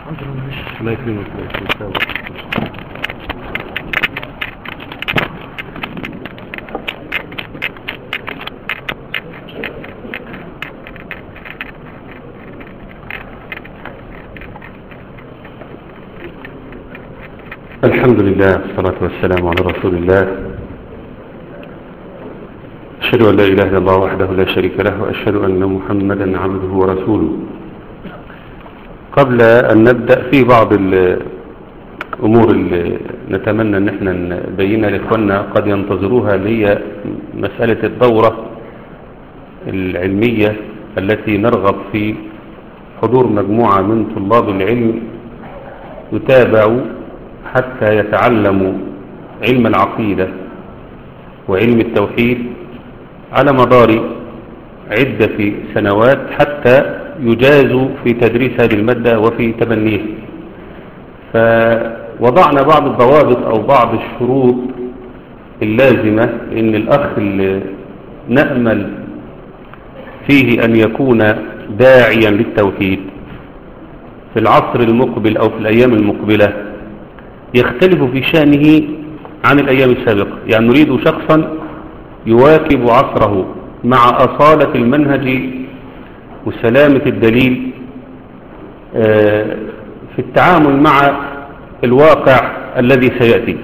الله يكرمك الله يكرمك الحمد لله والصلاة والسلام على رسول الله أشهد أن لا إله إلا الله وحده لا شريك له وأشهد أن محمدا عبده ورسوله قبل أن نبدأ في بعض الأمور اللي نتمنى أن احنا نبينها لإخواننا قد ينتظروها اللي هي مسألة الدورة العلمية التي نرغب في حضور مجموعة من طلاب العلم يتابعوا حتى يتعلموا علم العقيدة وعلم التوحيد على مدار عدة سنوات حتى يجازوا في تدريس هذه المادة وفي تبنيه فوضعنا بعض الضوابط أو بعض الشروط اللازمة إن الأخ اللي نأمل فيه أن يكون داعيا للتوحيد في العصر المقبل أو في الأيام المقبلة يختلف في شأنه عن الأيام السابقة يعني نريد شخصا يواكب عصره مع أصالة المنهج وسلامة الدليل في التعامل مع الواقع الذي سيأتي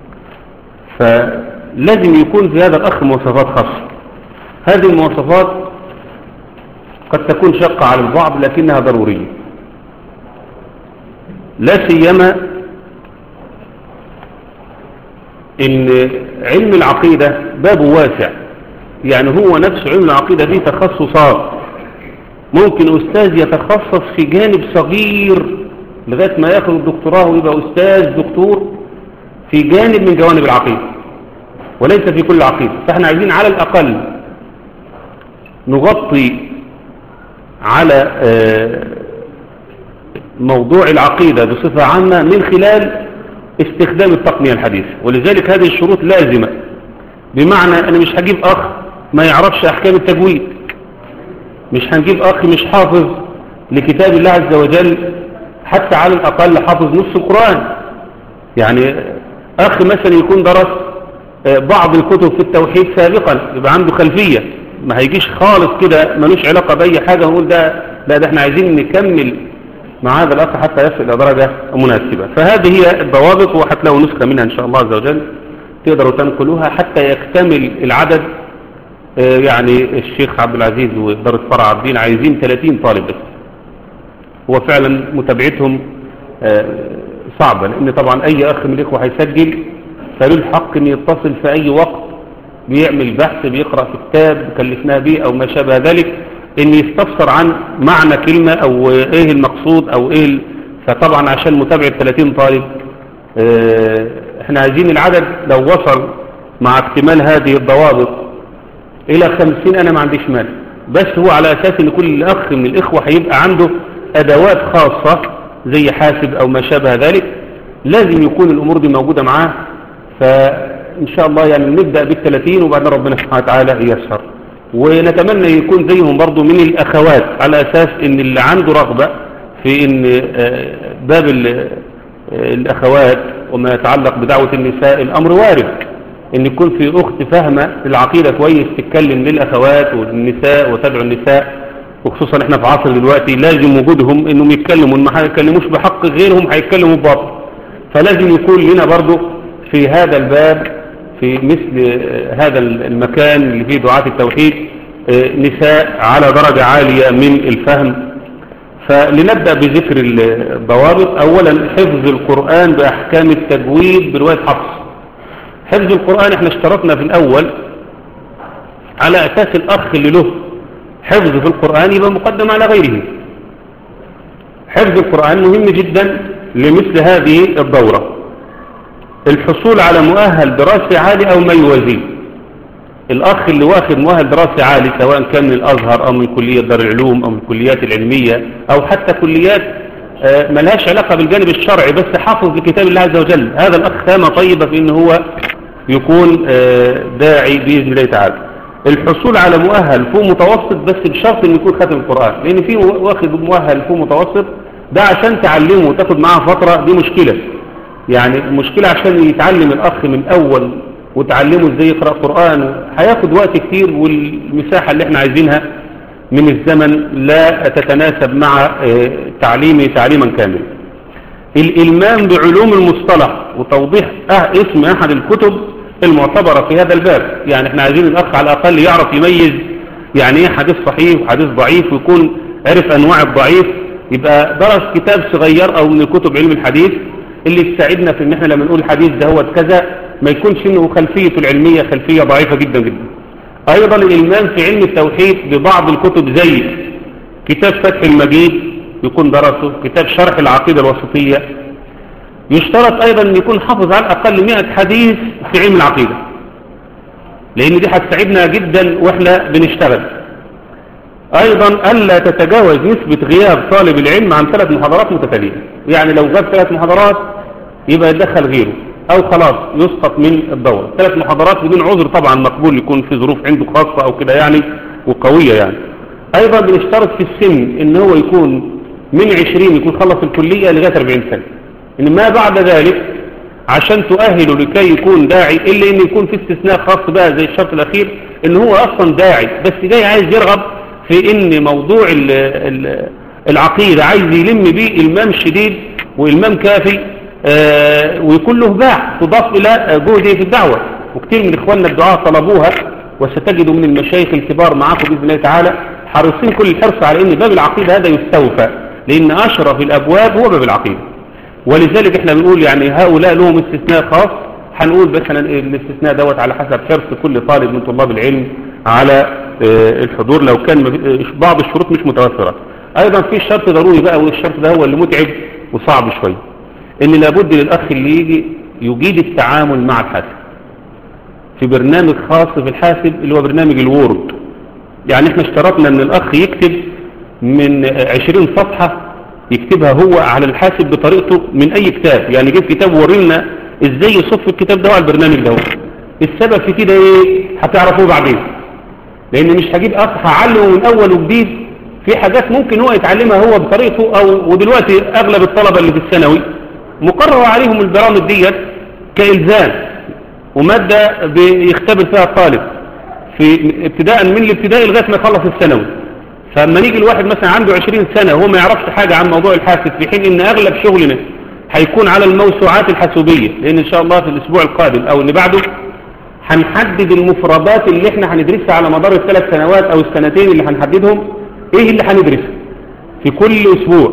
فلازم يكون في هذا الأخ مواصفات خاصة هذه المواصفات قد تكون شقة على البعض لكنها ضرورية لا سيما ان علم العقيدة بابه واسع يعني هو نفس علم العقيدة فيه تخصصات ممكن أستاذ يتخصص في جانب صغير لغاية ما ياخذ الدكتوراه ويبقى أستاذ دكتور في جانب من جوانب العقيدة وليس في كل عقيدة فاحنا عايزين على الأقل نغطي على موضوع العقيدة بصفة عامة من خلال استخدام التقنية الحديثة ولذلك هذه الشروط لازمة بمعنى أنا مش هجيب أخ ما يعرفش أحكام التجويد مش هنجيب أخ مش حافظ لكتاب الله عز وجل حتى على الأقل حافظ نص القرآن يعني أخ مثلا يكون درس بعض الكتب في التوحيد سابقا يبقى عنده خلفية ما هيجيش خالص كده ملوش علاقة بأي حاجة ونقول ده لا ده احنا عايزين نكمل مع هذا الأخ حتى يصل إلى درجة مناسبة فهذه هي الضوابط وهتلاقوا نسخة منها إن شاء الله عز وجل تقدروا تنقلوها حتى يكتمل العدد يعني الشيخ عبد العزيز وإدارة فرع عبدين عايزين 30 طالب بس هو فعلا متابعتهم صعبة لأن طبعا أي أخ من الإخوة هيسجل فله الحق أن يتصل في أي وقت بيعمل بحث بيقرأ في كتاب كلفناه به أو ما شابه ذلك ان يستفسر عن معنى كلمة او ايه المقصود او ايه ال... فطبعا عشان متابعة 30 طالب اه احنا عايزين العدد لو وصل مع اكتمال هذه الضوابط الى 50 انا ما عنديش مال بس هو على اساس ان كل اخ من الاخوة هيبقى عنده ادوات خاصة زي حاسب او ما شابه ذلك لازم يكون الامور دي موجودة معاه فان شاء الله يعني نبدأ بال30 وبعدين ربنا سبحانه وتعالى ييسر ونتمنى يكون زيهم برضو من الأخوات على أساس ان اللي عنده رغبة في ان باب الأخوات وما يتعلق بدعوة النساء الأمر وارد ان يكون في أخت فاهمة العقيدة كويس تتكلم للأخوات والنساء وتدعو النساء وخصوصا احنا في عصر دلوقتي لازم وجودهم انهم يتكلموا ما هيتكلموش بحق غيرهم هيتكلموا بباطل فلازم يكون لنا برضو في هذا الباب في مثل هذا المكان اللي فيه دعاة التوحيد نساء على درجة عالية من الفهم فلنبدأ بذكر الضوابط أولا حفظ القرآن بأحكام التجويد برواية حفظ حفظ القرآن احنا اشترطنا في الأول على أساس الأخ اللي له حفظ في القرآن يبقى مقدم على غيره حفظ القرآن مهم جدا لمثل هذه الدورة الحصول على مؤهل دراسي عالي أو ما يوازيه الأخ اللي واخد مؤهل دراسي عالي سواء كان من الأزهر أو من كلية دار العلوم أو من الكليات العلمية أو حتى كليات ملهاش علاقة بالجانب الشرعي بس حافظ لكتاب الله عز وجل هذا الأخ خامة طيبة في أنه هو يكون داعي بإذن الله تعالى الحصول على مؤهل فوق متوسط بس بشرط أنه يكون ختم القرآن لأن في واخد مؤهل فوق متوسط ده عشان تعلمه وتاخد معاه فترة دي مشكلة يعني مشكلة عشان يتعلم الأخ من أول وتعلمه ازاي يقرأ قرآن هياخد وقت كتير والمساحة اللي احنا عايزينها من الزمن لا تتناسب مع تعليمه تعليما كاملا الإلمام بعلوم المصطلح وتوضيح أه اسم أحد الكتب المعتبرة في هذا الباب يعني احنا عايزين الأخ على الأقل يعرف يميز يعني ايه حديث صحيح وحديث ضعيف ويكون عرف أنواع الضعيف يبقى درس كتاب صغير أو من كتب علم الحديث اللي تساعدنا في ان احنا لما نقول الحديث ده هو كذا ما يكونش انه خلفيته العلمية خلفية ضعيفة جدا جدا ايضا الالمام في علم التوحيد ببعض الكتب زي كتاب فتح المجيد يكون درسه كتاب شرح العقيدة الوسطية يشترط ايضا ان يكون حافظ على الاقل 100 حديث في علم العقيدة لان دي هتساعدنا جدا واحنا بنشتغل ايضا الا تتجاوز نسبة غياب طالب العلم عن ثلاث محاضرات متتالية يعني لو غاب ثلاث محاضرات يبقى يدخل غيره او خلاص يسقط من الدورة ثلاث محاضرات بدون عذر طبعا مقبول يكون في ظروف عنده خاصة او كده يعني وقوية يعني ايضا بنشترط في السن ان هو يكون من 20 يكون خلص الكلية لغاية 40 سنة ان ما بعد ذلك عشان تؤهله لكي يكون داعي الا ان يكون في استثناء خاص بقى زي الشرط الاخير ان هو اصلا داعي بس جاي عايز يرغب في ان موضوع ال ال العقيدة عايز يلم بيه المام شديد والمام كافي آه ويكون له باع تضاف الى جهده في الدعوة وكثير من اخواننا الدعاء طلبوها وستجدوا من المشايخ الكبار معاكم بإذن الله تعالى حريصين كل الحرص على ان باب العقيدة هذا يستوفى لان اشرف الابواب هو باب العقيدة ولذلك احنا بنقول يعني هؤلاء لهم استثناء خاص هنقول بس الاستثناء دوت على حسب حرص كل طالب من طلاب العلم على الحضور لو كان بعض الشروط مش متوفرة ايضا في شرط ضروري بقى والشرط ده هو اللي متعب وصعب شوية ان لابد للاخ اللي يجي يجيد التعامل مع الحاسب في برنامج خاص في الحاسب اللي هو برنامج الوورد يعني احنا اشترطنا ان الاخ يكتب من 20 صفحة يكتبها هو على الحاسب بطريقته من اي كتاب يعني جيب كتاب ورينا ازاي يصف الكتاب ده على البرنامج ده السبب في كده ايه هتعرفوه بعدين لان مش هجيب اخ هعلمه من اول وجديد في حاجات ممكن هو يتعلمها هو بطريقته او ودلوقتي اغلب الطلبة اللي في الثانوي مقرر عليهم البرامج ديت كالزام ومادة بيختبر فيها الطالب في ابتداء من الابتدائي لغاية ما يخلص الثانوي فلما نيجي الواحد مثلا عنده 20 سنة وهو ما يعرفش حاجة عن موضوع الحاسب في حين ان اغلب شغلنا هيكون على الموسوعات الحاسوبية لان ان شاء الله في الاسبوع القادم او اللي بعده هنحدد المفردات اللي احنا هندرسها على مدار الثلاث سنوات او السنتين اللي هنحددهم ايه اللي هندرسه في كل اسبوع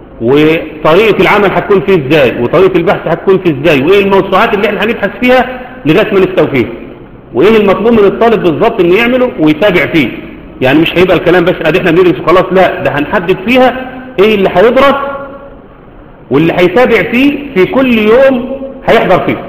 وطريقة العمل هتكون فيه ازاي وطريقة البحث هتكون فيه ازاي وايه الموسوعات اللي احنا هنبحث فيها لغاية ما نستوفيها وايه المطلوب من الطالب بالظبط انه يعمله ويتابع فيه يعني مش هيبقى الكلام بس ادي احنا بندرس وخلاص لا ده هنحدد فيها ايه اللي هيدرس واللي هيتابع فيه في كل يوم هيحضر فيه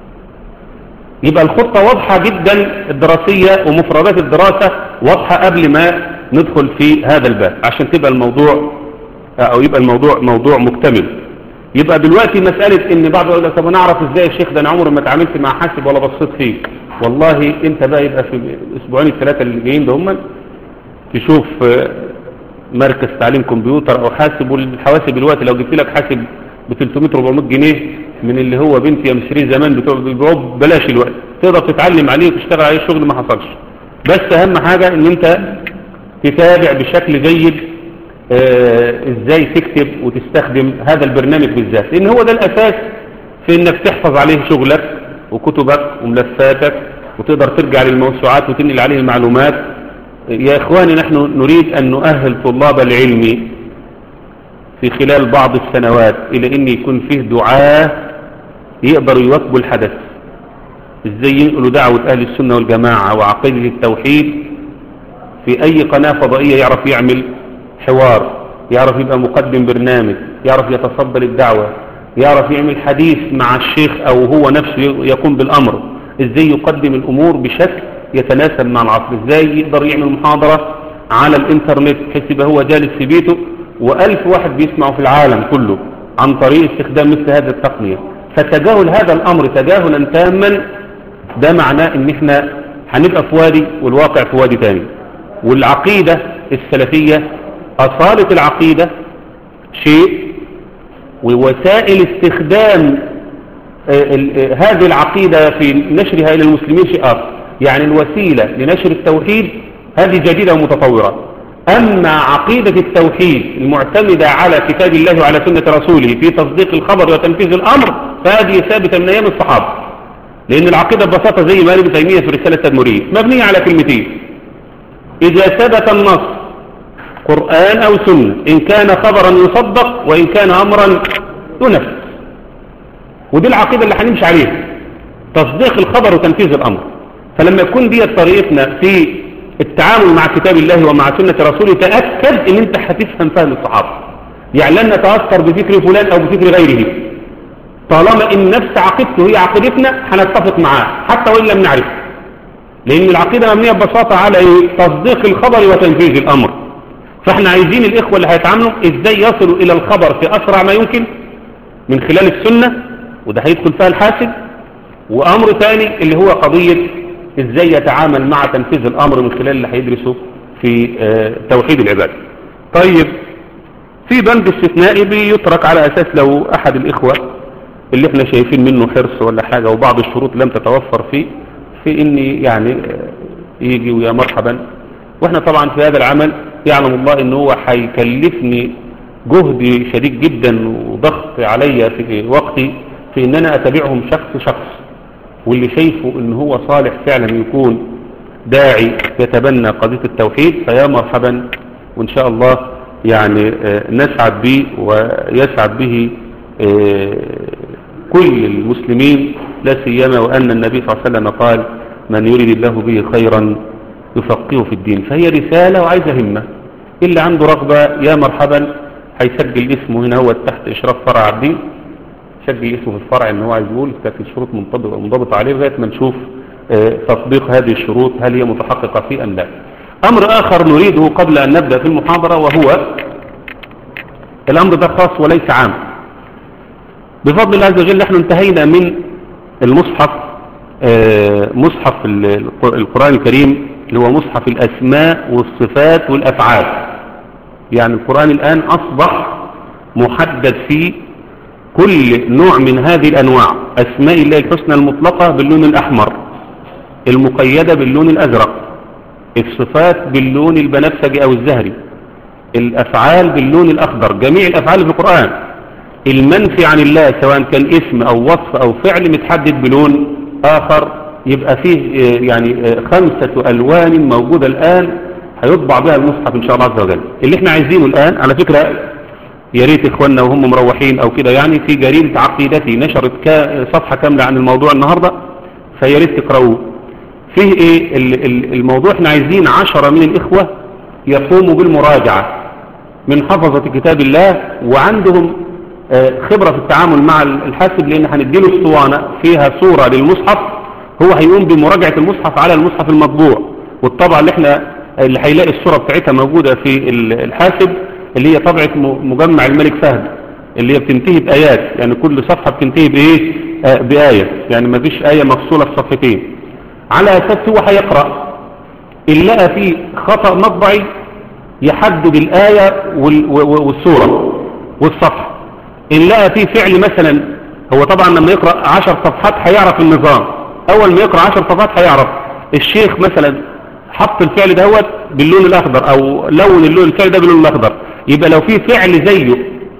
يبقى الخطة واضحة جدا الدراسية ومفردات الدراسة واضحة قبل ما ندخل في هذا الباب عشان تبقى الموضوع او يبقى الموضوع موضوع مكتمل يبقى دلوقتي مسألة ان بعض يقول لك طب انا اعرف ازاي يا شيخ ده انا عمري ما اتعاملت مع حاسب ولا بصيت فيه والله انت بقى يبقى في الاسبوعين الثلاثة اللي جايين ده هم تشوف مركز تعليم كمبيوتر او حاسب والحواسب دلوقتي لو جبت لك حاسب ب 300 400 جنيه من اللي هو بنتي يا مشري زمان بيبيعوه ببلاش الوقت تقدر تتعلم عليه وتشتغل عليه شغل ما حصلش بس اهم حاجة ان انت تتابع بشكل جيد آه ازاي تكتب وتستخدم هذا البرنامج بالذات لان هو ده الاساس في انك تحفظ عليه شغلك وكتبك وملفاتك وتقدر ترجع للموسوعات وتنقل عليه المعلومات يا اخواني نحن نريد ان نؤهل طلاب العلم في خلال بعض السنوات الى ان يكون فيه دعاة يقدروا يواكبوا الحدث ازاي ينقلوا دعوة اهل السنة والجماعة وعقيدة التوحيد في اي قناة فضائية يعرف يعمل حوار يعرف يبقى مقدم برنامج يعرف يتصدر الدعوة يعرف يعمل حديث مع الشيخ او هو نفسه يقوم بالامر ازاي يقدم الامور بشكل يتناسب مع العصر ازاي يقدر يعمل محاضرة على الانترنت بحيث يبقى هو جالس في بيته والف واحد بيسمعه في العالم كله عن طريق استخدام مثل هذه التقنية فتجاهل هذا الامر تجاهلا تاما ده معناه ان احنا هنبقى في وادي والواقع في وادي تاني والعقيدة السلفية أصالة العقيدة شيء ووسائل استخدام هذه العقيدة في نشرها إلى المسلمين شيء آخر يعني الوسيلة لنشر التوحيد هذه جديدة ومتطورة أما عقيدة التوحيد المعتمدة على كتاب الله وعلى سنة رسوله في تصديق الخبر وتنفيذ الأمر فهذه ثابتة من أيام الصحابة لأن العقيدة ببساطة زي ما ابن تيمية في رسالة التدمرية مبنية على كلمتين إذا ثبت النص قرآن أو سنة إن كان خبرا يصدق وإن كان أمرا ينفذ ودي العقيدة اللي هنمشي عليها تصديق الخبر وتنفيذ الأمر فلما يكون دي طريقتنا في التعامل مع كتاب الله ومع سنة رسوله تأكد ان انت هتفهم فهم الصحابة يعني لن نتأثر بفكر فلان او بفكر غيره طالما ان نفس عقيدته هي عقيدتنا هنتفق معاه حتى وإن لم نعرف لان العقيدة مبنية ببساطة على ايه تصديق الخبر وتنفيذ الامر فاحنا عايزين الاخوة اللي هيتعاملوا ازاي يصلوا الى الخبر في اسرع ما يمكن من خلال السنة وده هيدخل فيها الحاسب وامر ثاني اللي هو قضية ازاي يتعامل مع تنفيذ الامر من خلال اللي هيدرسه في توحيد العباد طيب في بند استثنائي بيترك على اساس لو احد الاخوة اللي احنا شايفين منه حرص ولا حاجة وبعض الشروط لم تتوفر فيه في اني يعني يجي ويا مرحبا واحنا طبعا في هذا العمل يعلم الله ان هو هيكلفني جهد شديد جدا وضغط عليا في وقتي في ان انا اتابعهم شخص شخص واللي شايفه ان هو صالح فعلا يكون داعي يتبنى قضية التوحيد فيا مرحبا وان شاء الله يعني نسعد به ويسعد به كل المسلمين لا سيما وأن النبي صلى الله عليه وسلم قال من يريد الله به خيرا يفقهه في الدين فهي رسالة وعايزة همة اللي عنده رغبة يا مرحبا هيسجل اسمه هنا هو تحت إشراف فرع الدين سجل اسمه في الفرع ان هو عايز يقول كانت الشروط منضبطه منضبطه عليه لغايه ما نشوف تطبيق هذه الشروط هل هي متحققه فيه ام لا امر اخر نريده قبل ان نبدا في المحاضره وهو الامر ده خاص وليس عام بفضل الله عز وجل نحن انتهينا من المصحف مصحف القران الكريم اللي هو مصحف الاسماء والصفات والافعال يعني القران الان اصبح محدد فيه كل نوع من هذه الأنواع أسماء الله الحسنى المطلقة باللون الأحمر المقيدة باللون الأزرق الصفات باللون البنفسجي أو الزهري الأفعال باللون الأخضر جميع الأفعال في القرآن المنفي عن الله سواء كان اسم أو وصف أو فعل متحدد بلون آخر يبقى فيه يعني خمسة ألوان موجودة الآن هيطبع بها المصحف إن شاء الله عز وجل اللي احنا عايزينه الآن على فكرة يا ريت اخواننا وهم مروحين او كده يعني في جريدة عقيدتي نشرت كا صفحة كاملة عن الموضوع النهاردة فيا ريت تقرأوه فيه ايه الموضوع احنا عايزين عشرة من الاخوة يقوموا بالمراجعة من حفظة كتاب الله وعندهم خبرة في التعامل مع الحاسب لان هنديله اسطوانة فيها صورة للمصحف هو هيقوم بمراجعة المصحف على المصحف المطبوع والطبعة اللي احنا اللي هيلاقي الصورة بتاعتها موجودة في الحاسب اللي هي طبعة مجمع الملك فهد اللي هي بتنتهي بآيات يعني كل صفحة بتنتهي بإيه آه بآية يعني ما فيش آية مفصولة في صفحتين على أساس هو هيقرأ إن لقى فيه خطأ مطبعي يحدد الآية والصورة والصفحة إن لقى فيه فعل مثلا هو طبعا لما يقرأ عشر صفحات هيعرف النظام أول ما يقرأ عشر صفحات هيعرف الشيخ مثلا حط الفعل دوت باللون الأخضر أو لون اللون الفعل ده باللون الأخضر يبقى لو في فعل زيه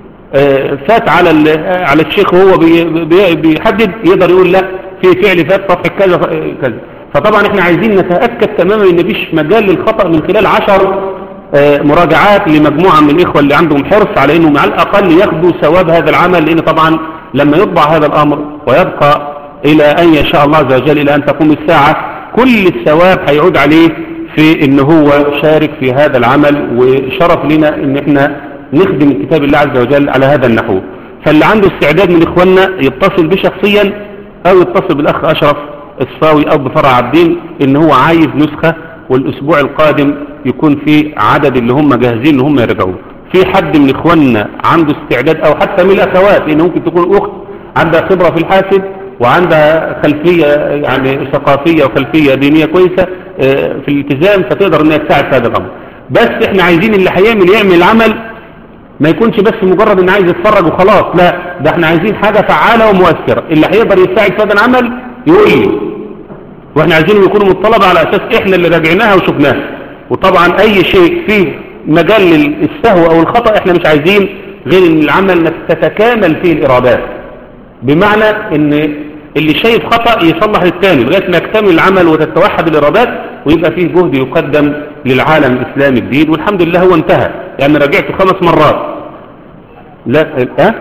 فات على على الشيخ وهو بيحدد يقدر يقول لا في فعل فات صفحة كذا كذا فطبعا احنا عايزين نتأكد تماما ان مفيش مجال للخطأ من خلال عشر مراجعات لمجموعة من الإخوة اللي عندهم حرص على انهم على الأقل ياخدوا ثواب هذا العمل لأن طبعا لما يطبع هذا الأمر ويبقى إلى أن يشاء الله عز وجل إلى أن تقوم الساعة كل الثواب هيعود عليه في ان هو شارك في هذا العمل وشرف لنا ان احنا نخدم كتاب الله عز وجل على هذا النحو فاللي عنده استعداد من اخواننا يتصل بي شخصيا او يتصل بالاخ اشرف الصاوي او بفرع عبدين ان هو عايز نسخة والاسبوع القادم يكون في عدد اللي هم جاهزين ان هم يرجعوه في حد من اخواننا عنده استعداد او حتى من الاخوات لان ممكن تكون اخت عندها خبرة في الحاسب وعندها خلفية يعني ثقافية وخلفية دينية كويسة في الالتزام فتقدر انها تساعد في هذا الامر بس احنا عايزين اللي هيعمل يعمل العمل ما يكونش بس مجرد ان عايز يتفرج وخلاص لا ده احنا عايزين حاجة فعالة ومؤثرة اللي هيقدر يساعد في هذا العمل يقول لي واحنا عايزينهم يكونوا مطلبة على اساس احنا اللي راجعناها وشفناها وطبعا اي شيء فيه مجال للسهو او الخطأ احنا مش عايزين غير ان العمل تتكامل فيه الارادات بمعنى ان اللي شايف خطأ يصلح للتاني لغاية ما يكتمل العمل وتتوحد الارادات ويبقى فيه جهد يقدم للعالم الاسلامي الجديد والحمد لله هو انتهى يعني رجعت خمس مرات لا اه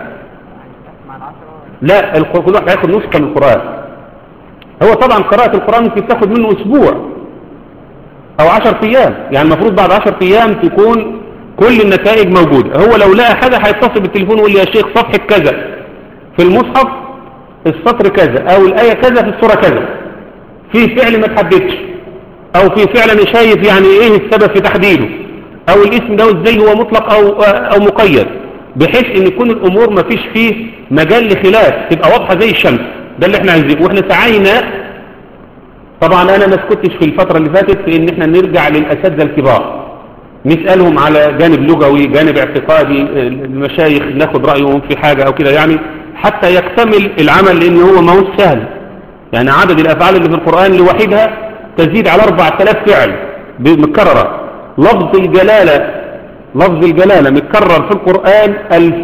لا كل واحد هياخد نسخة من القرآن هو طبعا قراءة القرآن ممكن تاخد منه اسبوع او عشر ايام يعني المفروض بعد عشر ايام تكون كل النتائج موجودة هو لو لقى حاجة هيتصل بالتليفون ويقول لي يا شيخ صفحة كذا في المصحف السطر كذا او الآية كذا في السورة كذا في فعل ما تحددش او في فعل انا شايف يعني ايه السبب في تحديده او الاسم ده ازاي هو مطلق او او مقيد بحيث ان يكون الامور ما فيش فيه مجال لخلاف تبقى واضحة زي الشمس ده اللي احنا عايزينه واحنا سعينا طبعا انا ما سكتش في الفترة اللي فاتت في ان احنا نرجع للاساتذه الكبار نسألهم على جانب لغوي جانب اعتقادي المشايخ ناخد رأيهم في حاجة او كده يعني حتى يكتمل العمل لان هو ما هو سهل يعني عدد الافعال اللي في القرآن لوحدها تزيد على 4000 فعل متكررة لفظ الجلالة لفظ الجلالة متكرر في القرآن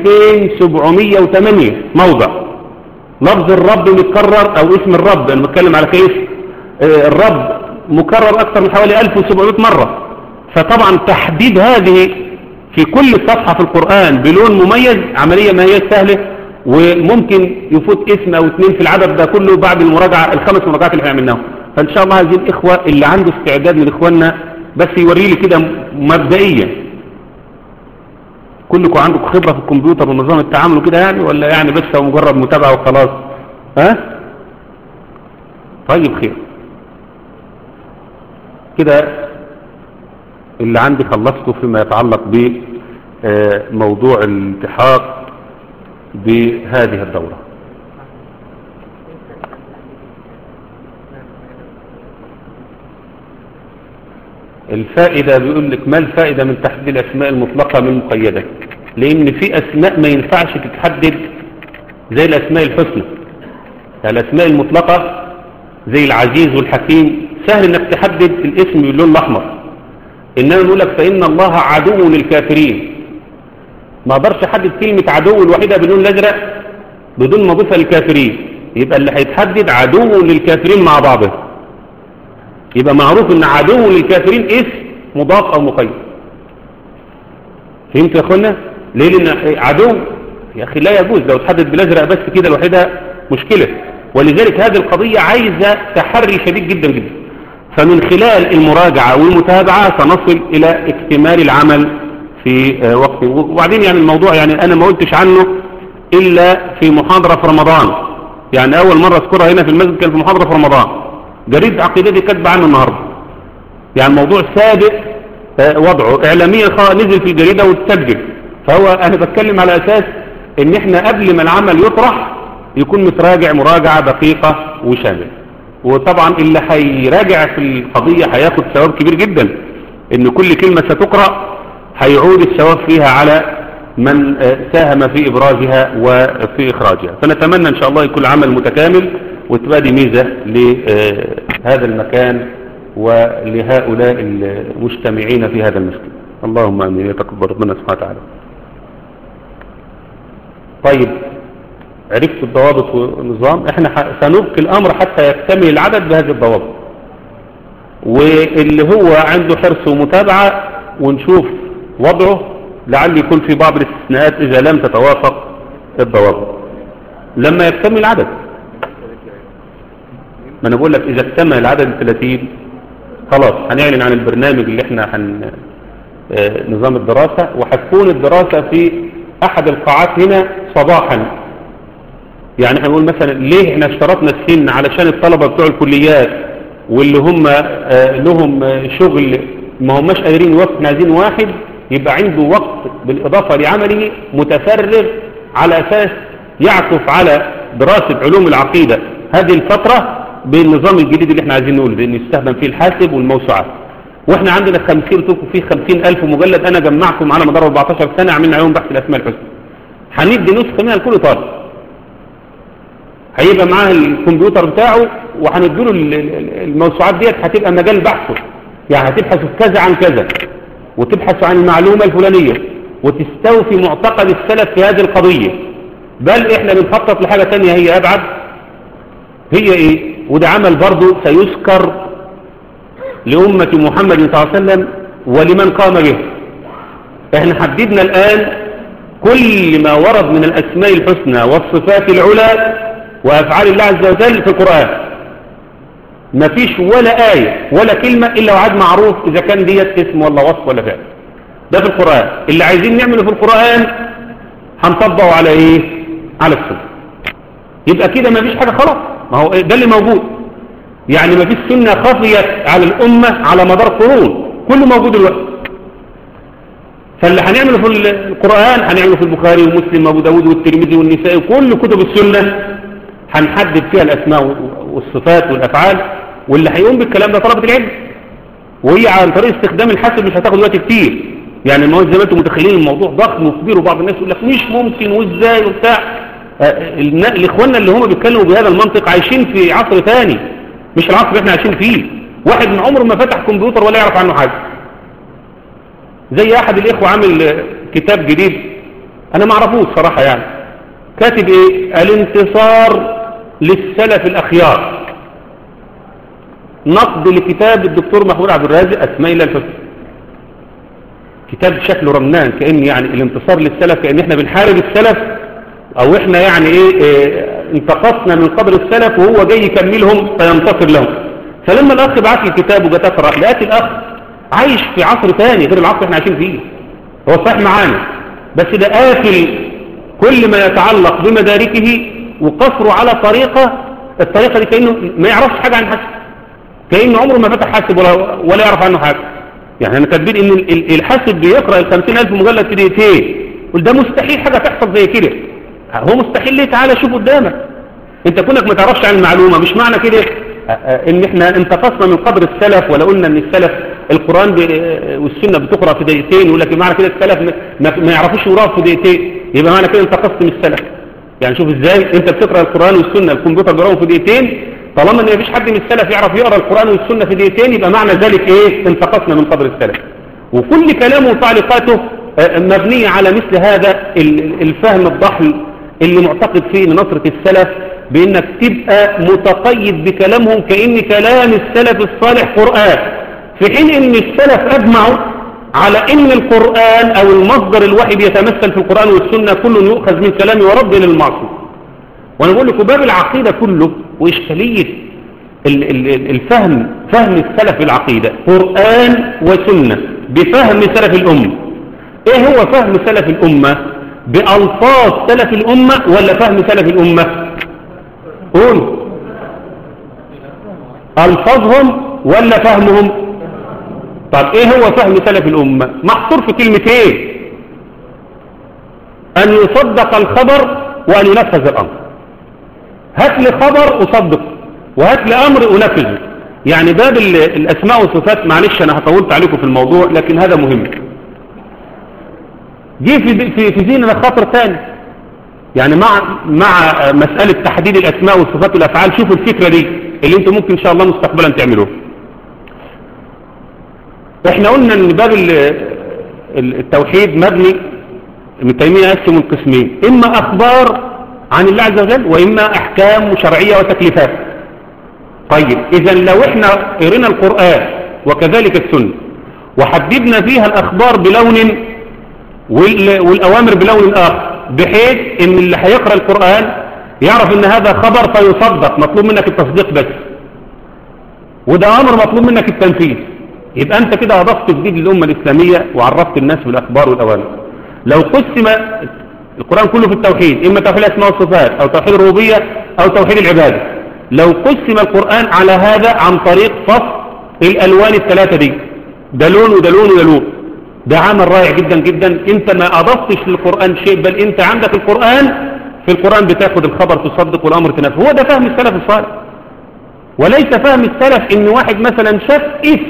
2708 موضع لفظ الرب متكرر او اسم الرب انا بتكلم على كيف الرب مكرر اكثر من حوالي 1700 مرة فطبعا تحديد هذه في كل صفحة في القرآن بلون مميز عملية ما هي سهلة وممكن يفوت اسم او اثنين في العدد ده كله بعد المراجعة الخمس مراجعات اللي احنا عملناهم فان شاء الله هذه الاخوة اللي عنده استعداد من اخواننا بس يوري لي كده مبدئيا كلكم عندكم خبرة في الكمبيوتر ونظام التعامل وكده يعني ولا يعني بس هو مجرد متابعة وخلاص ها طيب خير كده اللي عندي خلصته فيما يتعلق بموضوع الالتحاق بهذه الدورة الفائدة بيقول لك ما الفائدة من تحديد الأسماء المطلقة من المقيدة لأن في أسماء ما ينفعش تتحدد زي الأسماء الحسنى يعني الأسماء المطلقة زي العزيز والحكيم سهل انك تحدد الاسم باللون الأحمر إنما نقول لك فإن الله عدو للكافرين ما اقدرش احدد كلمة عدو الوحيدة باللون الأزرق بدون ما اضيفها للكافرين يبقى اللي هيتحدد عدو للكافرين مع بعضه يبقى معروف ان عدو للكافرين اسم مضاف او مقيد فهمت يا اخوانا ليه لان عدو يا اخي لا يجوز لو تحدد بالازرق بس كده لوحدها مشكلة ولذلك هذه القضية عايزة تحري شديد جدا جدا فمن خلال المراجعة والمتابعة سنصل الى اكتمال العمل في وقت وبعدين يعني الموضوع يعني انا ما قلتش عنه الا في محاضرة في رمضان يعني اول مرة اذكرها هنا في المسجد كان في محاضرة في رمضان جريدة عقيدتي كاتبه عنه النهاردة يعني الموضوع سابق وضعه اعلاميا نزل في الجريدة وتسجل فهو انا بتكلم على اساس ان احنا قبل ما العمل يطرح يكون متراجع مراجعة دقيقة وشامل وطبعا اللي هيراجع في القضية هياخد ثواب كبير جدا ان كل كلمة ستقرأ هيعود الثواب فيها على من ساهم في إبرازها وفي إخراجها فنتمنى إن شاء الله يكون عمل متكامل وتبقى دي ميزة لهذا المكان ولهؤلاء المجتمعين في هذا المسجد اللهم أمين يتقبل ربنا سبحانه وتعالى طيب عرفت الضوابط والنظام احنا سنبقي الأمر حتى يكتمل العدد بهذه الضوابط واللي هو عنده حرص ومتابعة ونشوف وضعه لعل يكون في بعض الاستثناءات إذا لم تتوافق الضوابط لما يكتمل العدد ما انا بقول لك اذا اكتمل العدد الثلاثين خلاص هنعلن عن البرنامج اللي احنا هن اه نظام الدراسة وهتكون الدراسة في احد القاعات هنا صباحا يعني احنا نقول مثلا ليه احنا اشترطنا السن علشان الطلبة بتوع الكليات واللي هم اه لهم شغل ما هماش قادرين يوقف احنا عايزين واحد يبقى عنده وقت بالاضافة لعمله متفرغ على اساس يعكف على دراسة علوم العقيدة هذه الفترة بالنظام الجديد اللي احنا عايزين نقول بان يستخدم فيه الحاسب والموسوعات واحنا عندنا 50 لكم فيه 50 ألف مجلد أنا جمعتهم على مدار 14 سنة عملنا عليهم بحث الأسماء الحسنى هندي نسخة منها لكل طالب هيبقى معاه الكمبيوتر بتاعه وهنديله الموسوعات ديت هتبقى مجال بحثه يعني هتبحث في كذا عن كذا وتبحث عن المعلومة الفلانية وتستوفي معتقد السلف في هذه القضية بل احنا بنخطط لحاجة تانية هي أبعد هي ايه وده عمل برضه سيذكر لأمة محمد صلى الله عليه وسلم ولمن قام به احنا حددنا الآن كل ما ورد من الأسماء الحسنى والصفات العلى وأفعال الله عز وجل في القرآن ما فيش ولا آية ولا كلمة إلا وعد معروف إذا كان ديت اسم ولا وصف ولا فعل ده في القرآن اللي عايزين نعمله في القرآن هنطبقه على إيه على السنة يبقى كده ما فيش حاجة خلاص ما هو ده اللي موجود يعني ما فيش سنة خفيت على الأمة على مدار قرون كله موجود الوقت فاللي هنعمله في القرآن هنعمله في البخاري ومسلم وابو داود والترمذي والنسائي وكل كتب السنة هنحدد فيها الأسماء والصفات والأفعال واللي هيقوم بالكلام ده طلبة العلم وهي عن طريق استخدام الحاسب مش هتاخد وقت كتير يعني المواد زي ما انتم متخيلين الموضوع ضخم وكبير وبعض الناس يقول لك مش ممكن وازاي وبتاع الاخواننا اللي هم بيتكلموا بهذا المنطق عايشين في عصر ثاني مش العصر اللي احنا عايشين فيه واحد من عمره ما فتح كمبيوتر ولا يعرف عنه حاجه زي احد الاخوه عامل كتاب جديد انا ما اعرفوش صراحه يعني كاتب ايه الانتصار للسلف الاخيار نقد لكتاب الدكتور محمود عبد الرازق اسماء الله الحسنى كتاب شكله رمنان كأن يعني الانتصار للسلف كأن احنا بنحارب السلف او احنا يعني ايه, إيه انتقصنا من قبر السلف وهو جاي يكملهم فينتصر لهم فلما الاخ بعت لي الكتاب وجت اقرا لقيت الاخ عايش في عصر ثاني غير العصر احنا عايشين فيه هو صحيح معانا بس ده قافل كل ما يتعلق بمداركه وقصره على طريقة الطريقة دي كأنه ما يعرفش حاجة عن حسب كأنه عمره ما فتح حاسب ولا, ولا يعرف عنه حاجة يعني انا كاتبين ان الحاسب بيقرأ ال 50000 مجلد في دقيقتين قل ده مستحيل حاجة تحصل زي كده هو مستحيل ليه تعالى شوف قدامك انت كونك ما تعرفش عن المعلومة مش معنى كده ان احنا انتقصنا من قدر السلف ولا قلنا ان السلف القرآن والسنة بتقرأ في دقيقتين يقول لك معنى كده السلف ما يعرفوش يقرأوا في دقيقتين يبقى معنى كده انتقصت من السلف يعني شوف ازاي انت بتقرأ القرآن والسنة الكمبيوتر بيقراهم في دقيقتين طالما ان مفيش حد من السلف يعرف يقرأ القرآن والسنة في دقيقتين يبقى معنى ذلك ايه انتقصنا من قدر السلف وكل كلامه وتعليقاته مبنية على مثل هذا الفهم الضحل اللي معتقد فيه ان نصرة السلف بانك تبقى متقيد بكلامهم كأن كلام السلف الصالح قرآن في حين ان السلف اجمعوا على ان القرآن او المصدر الوحي بيتمثل في القرآن والسنة كل يؤخذ من كلامه ورد للمعصوم وانا بقول لكم باب العقيدة كله واشكالية الفهم فهم السلف العقيدة قرآن وسنة بفهم سلف الأمة ايه هو فهم سلف الأمة بألفاظ سلف الأمة ولا فهم سلف الأمة قول ألفاظهم ولا فهمهم طب ايه هو فهم سلف الأمة محصور في كلمتين أن يصدق الخبر وأن ينفذ الأمر هات لي خبر أصدق وهات لي أمر أنفذه يعني باب الأسماء والصفات معلش أنا هطولت عليكم في الموضوع لكن هذا مهم جه في في في ذهننا خطر ثاني يعني مع مع مسألة تحديد الأسماء والصفات والأفعال شوفوا الفكرة دي اللي انتم ممكن إن شاء الله مستقبلا تعملوها احنا قلنا ان باب التوحيد مبني ابن تيمية يقسم القسمين اما اخبار عن الله عز وجل واما احكام شرعية وتكليفات طيب اذا لو احنا قرينا القرآن وكذلك السنة وحددنا فيها الاخبار بلون والاوامر بلون اخر بحيث ان اللي هيقرأ القرآن يعرف ان هذا خبر فيصدق مطلوب منك التصديق بس وده امر مطلوب منك التنفيذ يبقى انت كده اضفت جديد للأمة الإسلامية وعرفت الناس بالأخبار والأوامر لو قسم القرآن كله في التوحيد إما توحيد الأسماء والصفات أو توحيد الربوبية أو توحيد العبادة لو قسم القرآن على هذا عن طريق فصل الألوان الثلاثة دي ده لون وده لون وده لون ده عمل رائع جدا جدا انت ما أضفتش للقرآن شيء بل انت عندك القرآن في القرآن بتاخد الخبر تصدق والأمر تنفذ هو ده فهم السلف الصالح وليس فهم السلف ان واحد مثلا شاف اسم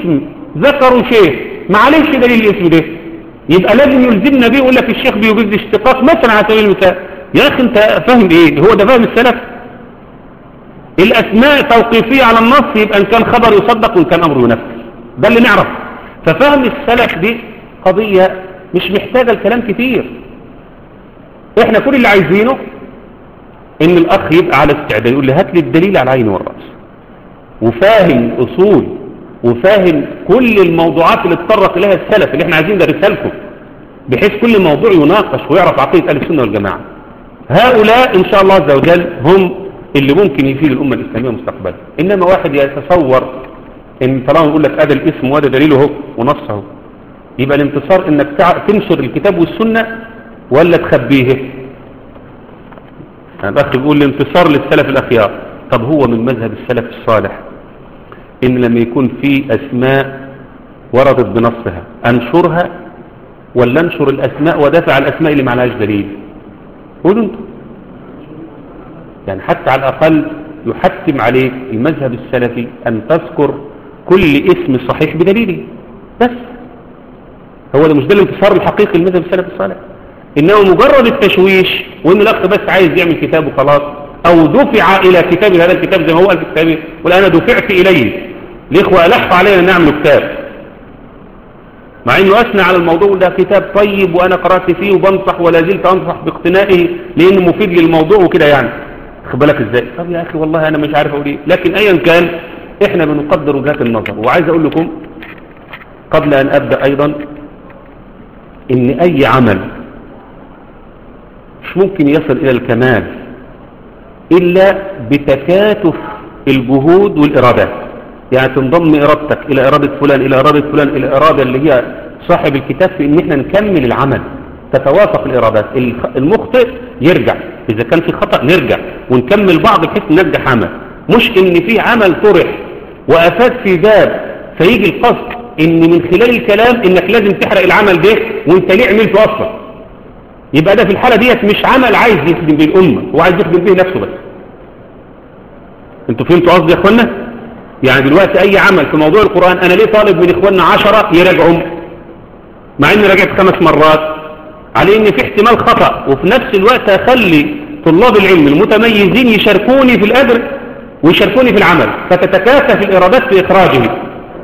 ذكروا شيخ معلش دليل الاسم ده يبقى لازم يلزمنا بيه يقول لك الشيخ بيجوز الاشتقاق مثلا على سبيل المثال يا اخي انت فاهم ايه هو ده فاهم السلف الاسماء توقيفية على النص يبقى ان كان خبر يصدق وان كان امر ينفذ ده اللي نعرف ففهم السلف دي قضية مش محتاجة الكلام كتير احنا كل اللي عايزينه ان الاخ يبقى على استعداد يقول لي هات لي الدليل على العين والرأس وفاهم اصول وفاهم كل الموضوعات اللي اتطرق اليها السلف اللي احنا عايزين ندرسها لكم بحيث كل موضوع يناقش ويعرف عقيدة اهل السنة والجماعة هؤلاء ان شاء الله عز وجل هم اللي ممكن يفيد الامة الاسلامية مستقبلا انما واحد يتصور ان طالما يقول لك هذا الاسم وهذا دليله اهو ونصه يبقى الانتصار انك تنشر الكتاب والسنة ولا تخبيه يعني الاخ بيقول الانتصار للسلف الاخيار طب هو من مذهب السلف الصالح ان لما يكون في اسماء وردت بنصها انشرها ولا انشر الاسماء ودافع الاسماء اللي معلهاش دليل قولوا انتم يعني حتى على الاقل يحتم عليك المذهب السلفي ان تذكر كل اسم صحيح بدليله بس هو ده مش ده الانتصار الحقيقي للمذهب السلفي الصالح انه مجرد التشويش وان الاخ بس عايز يعمل كتاب وخلاص او دفع الى كتاب هذا الكتاب زي ما هو قال في كتابه ولا انا دفعت اليه الاخوه الحوا علينا ان نعمل كتاب مع انه اثنى على الموضوع ده كتاب طيب وانا قرات فيه وبنصح ولا زلت انصح باقتنائه لانه مفيد للموضوع وكده يعني خد بالك ازاي طب يا اخي والله انا مش عارف اقول ايه لكن ايا كان احنا بنقدر وجهات النظر وعايز اقول لكم قبل ان ابدا ايضا ان اي عمل مش ممكن يصل الى الكمال الا بتكاتف الجهود والارادات يعني تنضم ارادتك الى ارادة فلان الى ارادة فلان الى ارادة اللي هي صاحب الكتاب في ان احنا نكمل العمل تتوافق الارادات المخطئ يرجع اذا كان في خطأ نرجع ونكمل بعض بحيث ننجح عمل مش ان في عمل طرح وافاد في باب فيجي القصد ان من خلال الكلام انك لازم تحرق العمل ده وانت ليه عملته اصلا يبقى ده في الحالة ديت مش عمل عايز يخدم به الامة هو عايز يخدم به نفسه بس انتوا فهمتوا قصدي يا اخوانا يعني دلوقتي اي عمل في موضوع القرآن انا ليه طالب من اخواننا عشرة يراجعهم مع اني راجعت خمس مرات على ان في احتمال خطأ وفي نفس الوقت اخلي طلاب العلم المتميزين يشاركوني في الاجر ويشاركوني في العمل فتتكاثف الارادات في اخراجه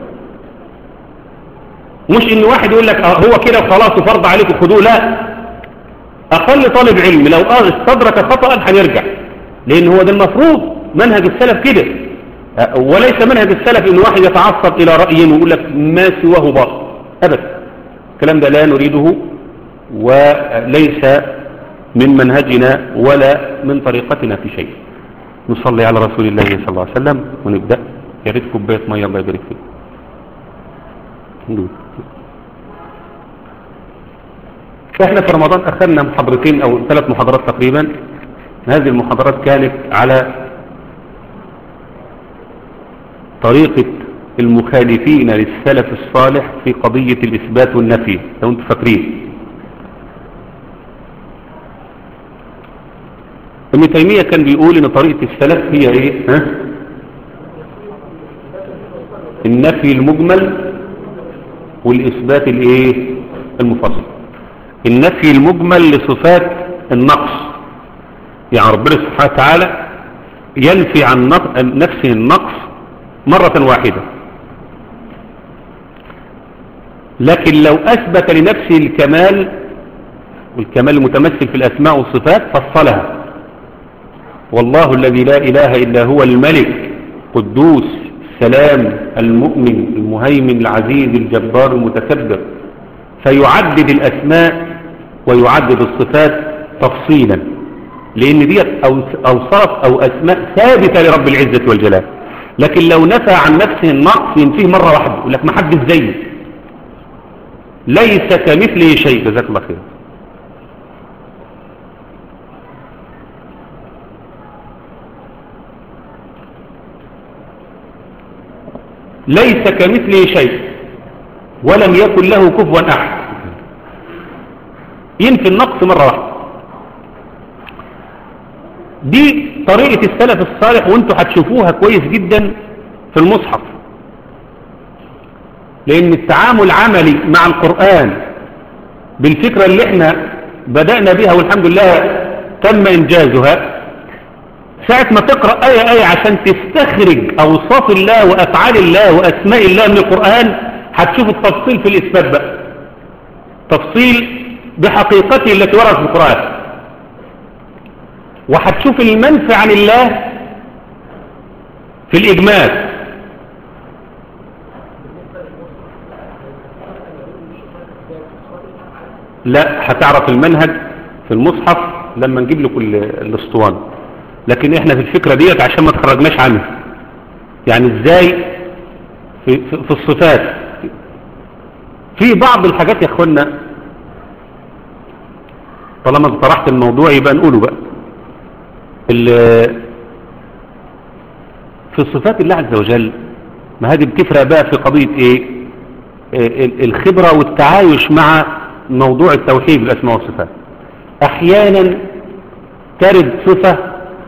مش ان واحد يقول لك اه هو كده وخلاص وفرض عليكم خدوه لا اقل طالب علم لو استدرك خطأ هنرجع لان هو ده المفروض منهج السلف كده وليس منهج السلف ان واحد يتعصب الى رأي ويقول لك ما سواه باطل ابدا الكلام ده لا نريده وليس من منهجنا ولا من طريقتنا في شيء نصلي على رسول الله صلى الله عليه وسلم ونبدأ يا ريت كوبايه ميه الله يبارك فيك احنا في رمضان اخذنا محاضرتين او ثلاث محاضرات تقريبا هذه المحاضرات كانت على طريقة المخالفين للسلف الصالح في قضية الإثبات والنفي لو انتم فاكرين ابن تيمية كان بيقول ان طريقة السلف هي ايه ها؟ النفي المجمل والإثبات الايه المفصل النفي المجمل لصفات النقص يعني ربنا سبحانه وتعالى ينفي عن نفسه النقص مرة واحدة لكن لو أثبت لنفسه الكمال والكمال المتمثل في الأسماء والصفات فصلها والله الذي لا إله إلا هو الملك قدوس السلام المؤمن المهيمن العزيز الجبار المتكبر فيعدد الأسماء ويعدد الصفات تفصيلا لأن دي أوصاف أو أسماء ثابتة لرب العزة والجلال لكن لو نفى عن نفسه النقص ينفيه مرة واحدة يقول لك ما حد زيه ليس كمثله شيء جزاك الله خير ليس كمثله شيء ولم يكن له كفوا أحد ينفي النقص مرة واحدة دي طريقة السلف الصالح وانتوا هتشوفوها كويس جدا في المصحف لأن التعامل عملي مع القرآن بالفكرة اللي احنا بدأنا بها والحمد لله تم إنجازها ساعة ما تقرأ آية آية عشان تستخرج أوصاف الله وأفعال الله وأسماء الله من القرآن هتشوف التفصيل في الإثبات بقى تفصيل بحقيقته التي وردت في القرآن وهتشوف المنفى عن الله في الإجمال لا هتعرف المنهج في المصحف لما نجيب لكم الاسطوانه لكن احنا في الفكرة ديت عشان ما تخرجناش عنها يعني ازاي في, في, في الصفات في بعض الحاجات يا اخوانا طالما طرحت الموضوع يبقى نقوله بقى في صفات الله عز وجل ما هذه بتفرق بقى في قضية ايه الخبرة والتعايش مع موضوع التوحيد بالاسماء والصفات احيانا ترد صفة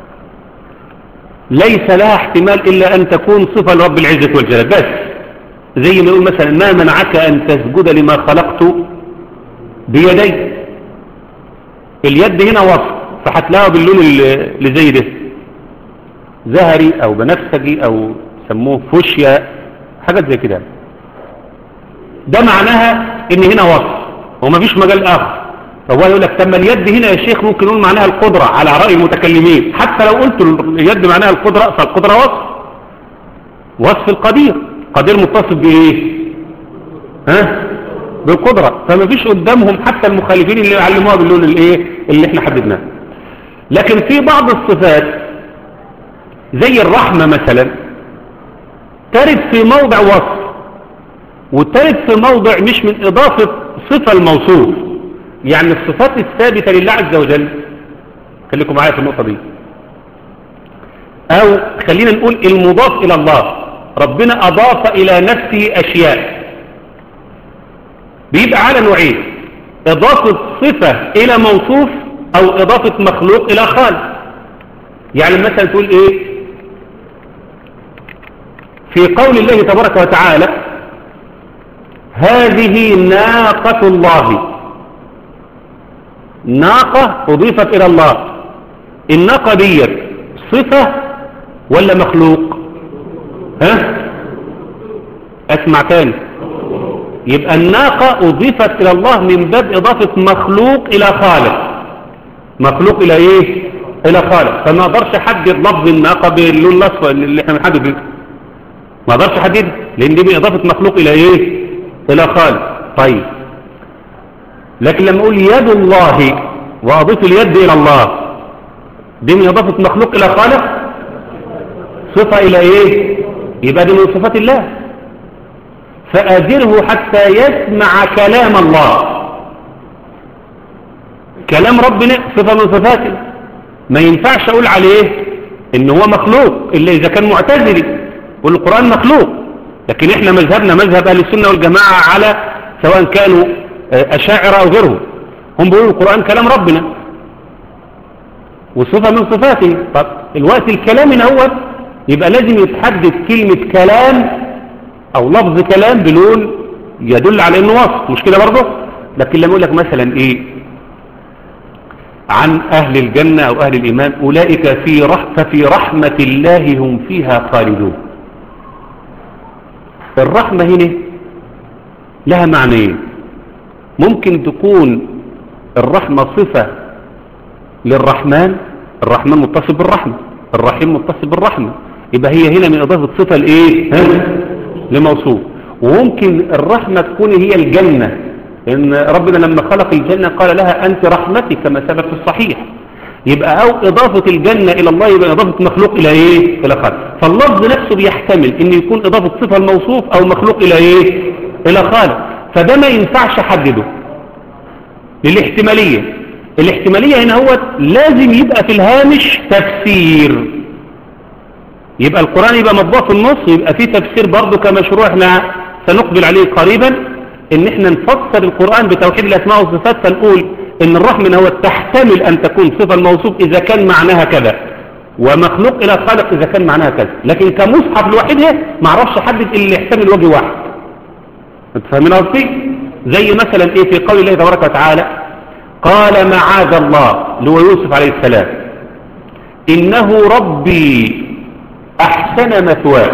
ليس لها احتمال إلا أن تكون صفة لرب العزة والجلال بس زي ما يقول مثلا ما منعك أن تسجد لما خلقت بيدي اليد هنا وصف فهتلاقوا باللون اللي زي ده زهري أو بنفسجي أو سموه فوشيا حاجات زي كده ده معناها ان هنا وصف ومفيش مجال آخر فهو يقول لك تم اليد هنا يا شيخ ممكن نقول معناها القدرة على رأي المتكلمين حتى لو قلت اليد معناها القدرة فالقدرة وصف وصف القدير قدير متصف بإيه ها بالقدرة فما فيش قدامهم حتى المخالفين اللي علموها باللون الايه اللي احنا حددناه لكن في بعض الصفات زي الرحمة مثلا ترد في موضع وصف وترد في موضع مش من إضافة صفة الموصوف يعني الصفات الثابتة لله عز وجل خليكم معايا في النقطة دي أو خلينا نقول المضاف إلى الله ربنا أضاف إلى نفسه أشياء بيبقى على نوعين إضافة صفة إلى موصوف أو إضافة مخلوق إلى خالق يعني مثلا تقول إيه في قول الله تبارك وتعالى هذه ناقة الله ناقة أضيفت إلى الله الناقة دي صفة ولا مخلوق ها اسمع تاني يبقى الناقة أضيفت إلى الله من باب إضافة مخلوق إلى خالق مخلوق إلى إيه إلى خالق فما أقدرش أحدد لفظ الناقة باللون الأصفر اللي احنا بنحدد بيه ما أقدرش أحدد لأن دي بإضافة مخلوق إلى إيه إلى خالق طيب لكن لما أقول يد الله وأضيف اليد إلى الله دي من إضافة مخلوق إلى خالق صفة إلى إيه يبقى دي من صفات الله فأجره حتى يسمع كلام الله كلام ربنا صفة من صفاته ما ينفعش أقول عليه إن هو مخلوق إلا إذا كان معتزلي والقرآن مخلوق لكن إحنا مذهبنا مذهب أهل السنة والجماعة على سواء كانوا أشاعرة أو غيرهم هم بيقولوا القرآن كلام ربنا وصفة من صفاته طب الوقت الكلام هو يبقى لازم يتحدد كلمة كلام أو لفظ كلام بلون يدل على إنه وصف مش كده برضه لكن لما أقول لك مثلا إيه عن أهل الجنة أو أهل الإيمان أولئك في رح ففي رحمة الله هم فيها خالدون الرحمة هنا لها معنيين ممكن تكون الرحمة صفة للرحمن الرحمن متصل بالرحمة الرحيم متصل بالرحمة يبقى هي هنا من إضافة صفة لإيه لموصوف وممكن الرحمة تكون هي الجنة إن ربنا لما خلق الجنة قال لها أنت رحمتي كما ثبت في الصحيح يبقى أو إضافة الجنة إلى الله يبقى إضافة مخلوق إلى إيه إلى خالق فاللفظ نفسه بيحتمل إن يكون إضافة صفة الموصوف أو مخلوق إلى إيه إلى خالق فده ما ينفعش أحدده للاحتمالية الاحتمالية هنا هو لازم يبقى في الهامش تفسير يبقى القرآن يبقى مطبوع في النص يبقى فيه تفسير برضه كمشروع احنا سنقبل عليه قريبا ان احنا نفسر القرآن بتوحيد الاسماء والصفات فنقول ان الرحمة هو تحتمل ان تكون صفة الموصوف اذا كان معناها كذا ومخلوق الى خالق اذا كان معناها كذا لكن كمصحف لوحدها ما اعرفش احدد اللي يحتمل وجه واحد انت فاهمين قصدي زي مثلا ايه في قول الله تبارك وتعالى قال معاذ الله اللي هو يوسف عليه السلام انه ربي احسن مثواي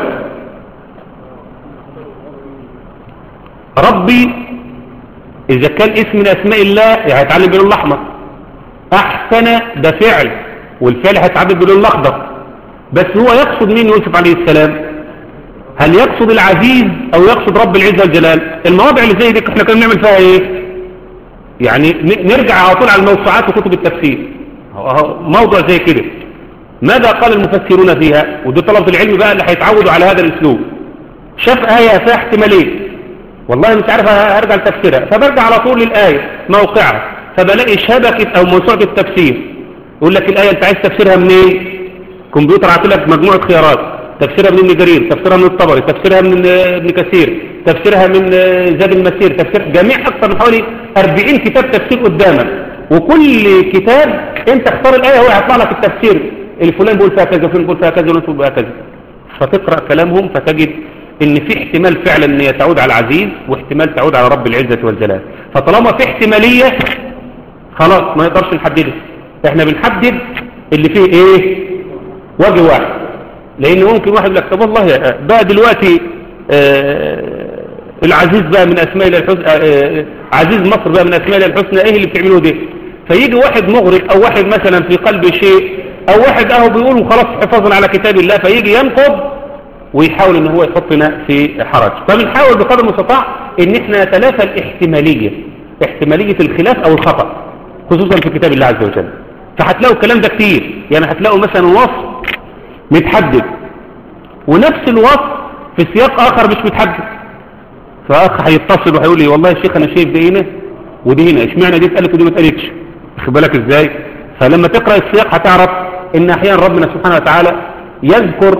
ربي اذا كان اسم من اسماء الله هيتعلم باللون الاحمر احسن ده فعل والفعل هيتعلم باللون الاخضر بس هو يقصد مين يوسف عليه السلام هل يقصد العزيز او يقصد رب العزة والجلال المواضع اللي زي دي احنا كنا بنعمل فيها ايه يعني نرجع على طول على الموسوعات وكتب التفسير موضوع زي كده ماذا قال المفسرون فيها ودي طلبة العلم بقى اللي هيتعودوا على هذا الاسلوب شاف آية فيها احتمالية والله مش عارف ارجع لتفسيرها فبرجع على طول للآية موقعها فبلاقي شبكة او موسوعة التفسير يقول لك الآية انت عايز تفسيرها منين كمبيوتر عاطي لك مجموعة خيارات تفسيرها من ابن جرير تفسيرها من الطبري تفسيرها من ابن كثير تفسيرها من زاد المسير تفسير جميع اكثر من حوالي 40 كتاب تفسير قدامك وكل كتاب انت اختار الايه هو هيطلع لك التفسير الفلان بيقول فيها كذا وفلان بيقول فيها كذا وفلان بيقول فيها كذا فتقرا كلامهم فتجد ان في احتمال فعلا ان هي تعود على العزيز واحتمال تعود على رب العزه والجلال فطالما في احتماليه خلاص ما نقدرش نحددها احنا بنحدد اللي فيه ايه وجه واحد لان ممكن واحد يقول لك طب والله بقى دلوقتي آه العزيز بقى من اسماء الله الحسنى آه عزيز مصر بقى من اسماء الله الحسنى ايه اللي بتعملوه ده فيجي واحد مغرق او واحد مثلا في قلبه شيء او واحد اهو بيقول خلاص حفاظا على كتاب الله فيجي ينقض ويحاول ان هو يحطنا في حرج فبنحاول بقدر المستطاع ان احنا نتلافى الاحتماليه احتماليه الخلاف او الخطا خصوصا في كتاب الله عز وجل فهتلاقوا الكلام ده كتير يعني هتلاقوا مثلا وصف متحدد ونفس الوصف في سياق آخر مش متحدد فأخ هيتصل وهيقول لي والله يا شيخ أنا شايف ده هنا ودي هنا اشمعنى دي اتقالت ودي ما اتقالتش واخد بالك ازاي فلما تقرأ السياق هتعرف ان احيانا ربنا سبحانه وتعالى يذكر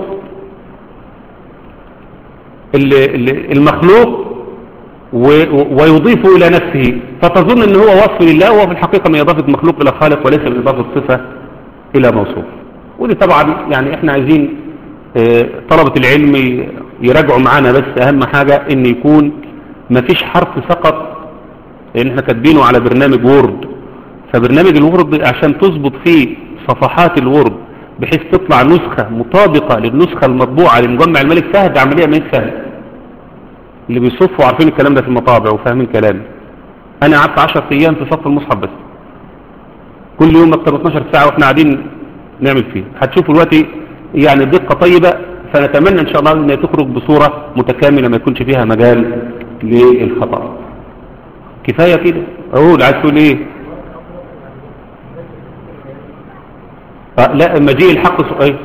المخلوق ويضيفه إلى نفسه فتظن ان هو وصف لله وهو في الحقيقة من إضافة مخلوق إلى خالق وليس من إضافة صفة إلى موصوف ودي طبعا يعني احنا عايزين اه طلبة العلم يراجعوا معانا بس اهم حاجة ان يكون مفيش حرف سقط لان احنا كاتبينه على برنامج وورد فبرنامج الوورد عشان تظبط فيه صفحات الوورد بحيث تطلع نسخة مطابقة للنسخة المطبوعة لمجمع الملك فهد عملية ما سهلة اللي بيصفوا عارفين الكلام ده في المطابع وفاهمين كلامي انا قعدت 10 ايام في صف المصحف بس كل يوم اكتر من 12 ساعة واحنا قاعدين نعمل فيه هتشوفوا دلوقتي يعني دقة طيبة فنتمنى ان شاء الله ان تخرج بصورة متكاملة ما يكونش فيها مجال للخطأ كفاية كده اقول عايز تقول ايه أه لا مجيء الحق سؤال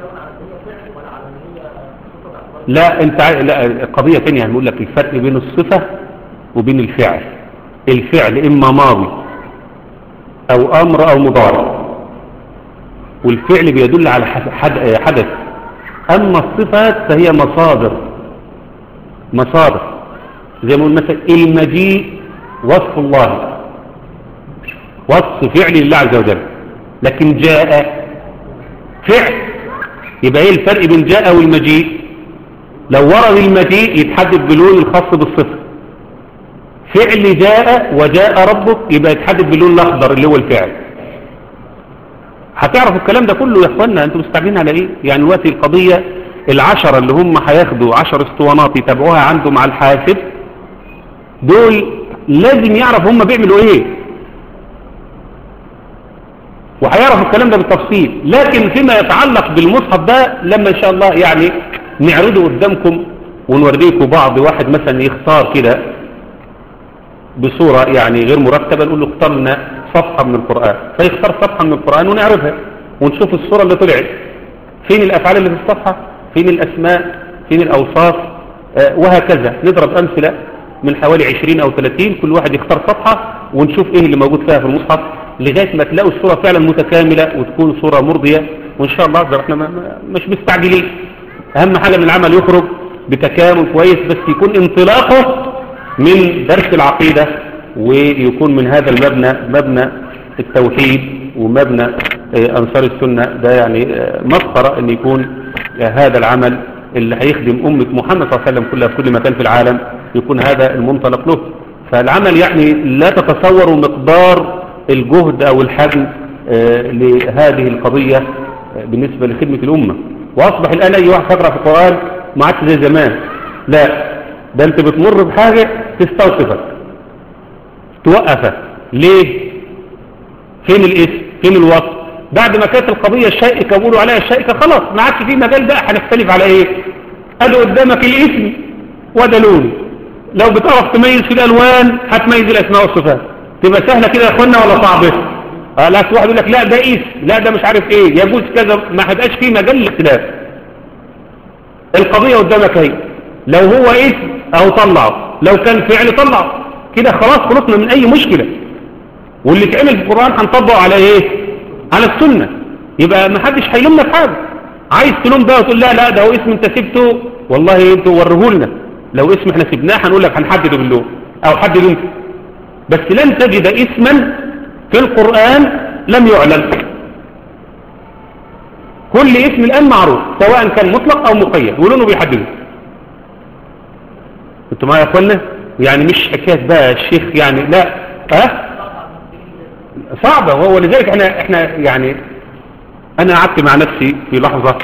لا انت ع... لا قضية تانية هنقول لك الفرق بين الصفة وبين الفعل الفعل اما ماضي او امر او مضارع والفعل بيدل على حدث أما الصفات فهي مصادر مصادر زي ما نقول مثلا المجيء وصف الله وصف فعل لله عز وجل لكن جاء فعل يبقى ايه الفرق بين جاء والمجيء لو ورد المجيء يتحدد بلون الخاص بالصفة فعل جاء وجاء ربك يبقى يتحدد باللون الأخضر اللي هو الفعل هتعرفوا الكلام ده كله يا اخوانا انتوا مستعجلين على ايه يعني دلوقتي القضية العشرة اللي هم هياخدوا عشر اسطوانات يتابعوها عنده مع الحاسب دول لازم يعرف هم بيعملوا ايه وهيعرفوا الكلام ده بالتفصيل لكن فيما يتعلق بالمصحف ده لما ان شاء الله يعني نعرضه قدامكم ونوريكم بعض واحد مثلا يختار كده بصورة يعني غير مرتبة نقول له اختار لنا صفحة من القرآن فيختار صفحة من القرآن ونعرفها ونشوف الصورة اللي طلعت فين الأفعال اللي في الصفحة فين الأسماء فين الأوصاف آه وهكذا نضرب أمثلة من حوالي 20 أو 30 كل واحد يختار صفحة ونشوف إيه اللي موجود فيها في المصحف لغاية ما تلاقوا الصورة فعلا متكاملة وتكون صورة مرضية وإن شاء الله أقدر احنا مش مستعجلين أهم حاجة من العمل يخرج بتكامل كويس بس يكون انطلاقه من درس العقيدة ويكون من هذا المبنى مبنى التوحيد ومبنى أنصار السنة ده يعني مسخرة أن يكون هذا العمل اللي هيخدم أمة محمد صلى الله عليه وسلم كلها في كل مكان في العالم يكون هذا المنطلق له فالعمل يعني لا تتصوروا مقدار الجهد أو الحجم آه، لهذه القضية آه، بالنسبة لخدمة الأمة وأصبح الآن أي واحد يقرأ في القرآن ما عادش زي زمان لا ده أنت بتمر بحاجة تستوقفك توقفك ليه فين الاسم فين الوقت بعد ما كانت القضية الشائكة بيقولوا عليها الشائكة خلاص ما عادش في مجال بقى هنختلف على ايه قالوا قدامك الاسم وده لون لو بتعرف تميز في الالوان هتميز الاسماء والصفات تبقى سهلة كده يا اخوانا ولا صعبة آه لا واحد يقول لك لا ده اسم لا ده مش عارف ايه يجوز كذا ما هتبقاش فيه مجال للاختلاف القضية قدامك اهي لو هو اسم او طلعه لو كان فعل طلعه كده خلاص خلصنا من اي مشكلة واللي اتعمل في القرآن هنطبقه على ايه على السنة يبقى ما حدش هيلومنا في حاجة عايز تلوم بقى وتقول لا لا ده هو اسم انت سبته والله انتوا وريه لنا لو اسم احنا سبناه هنقول لك هنحدده باللون او حدد انت بس لن تجد اسما في القرآن لم يعلن كل اسم الآن معروف سواء كان مطلق أو مقيد ولونه بيحدده انتوا معايا يا اخوانا يعني مش حكاية بقى الشيخ يعني لا ها صعبة وهو لذلك احنا احنا يعني انا قعدت مع نفسي في لحظة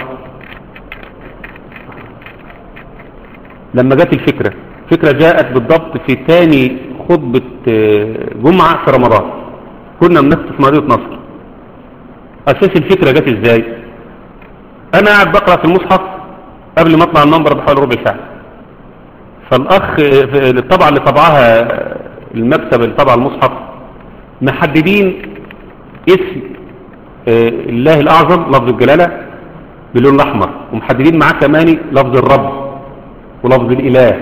لما جت الفكرة فكرة جاءت بالضبط في تاني خطبة جمعة في رمضان كنا بنخطف مدينة نصر اساس الفكرة جت ازاي انا قاعد بقرأ في المصحف قبل ما اطلع المنبر بحوالي ربع ساعة فالاخ الطبعة اللي طبعها المكتب اللي طبع المصحف محددين اسم الله الأعظم لفظ الجلالة باللون الأحمر ومحددين معاه كمان لفظ الرب ولفظ الإله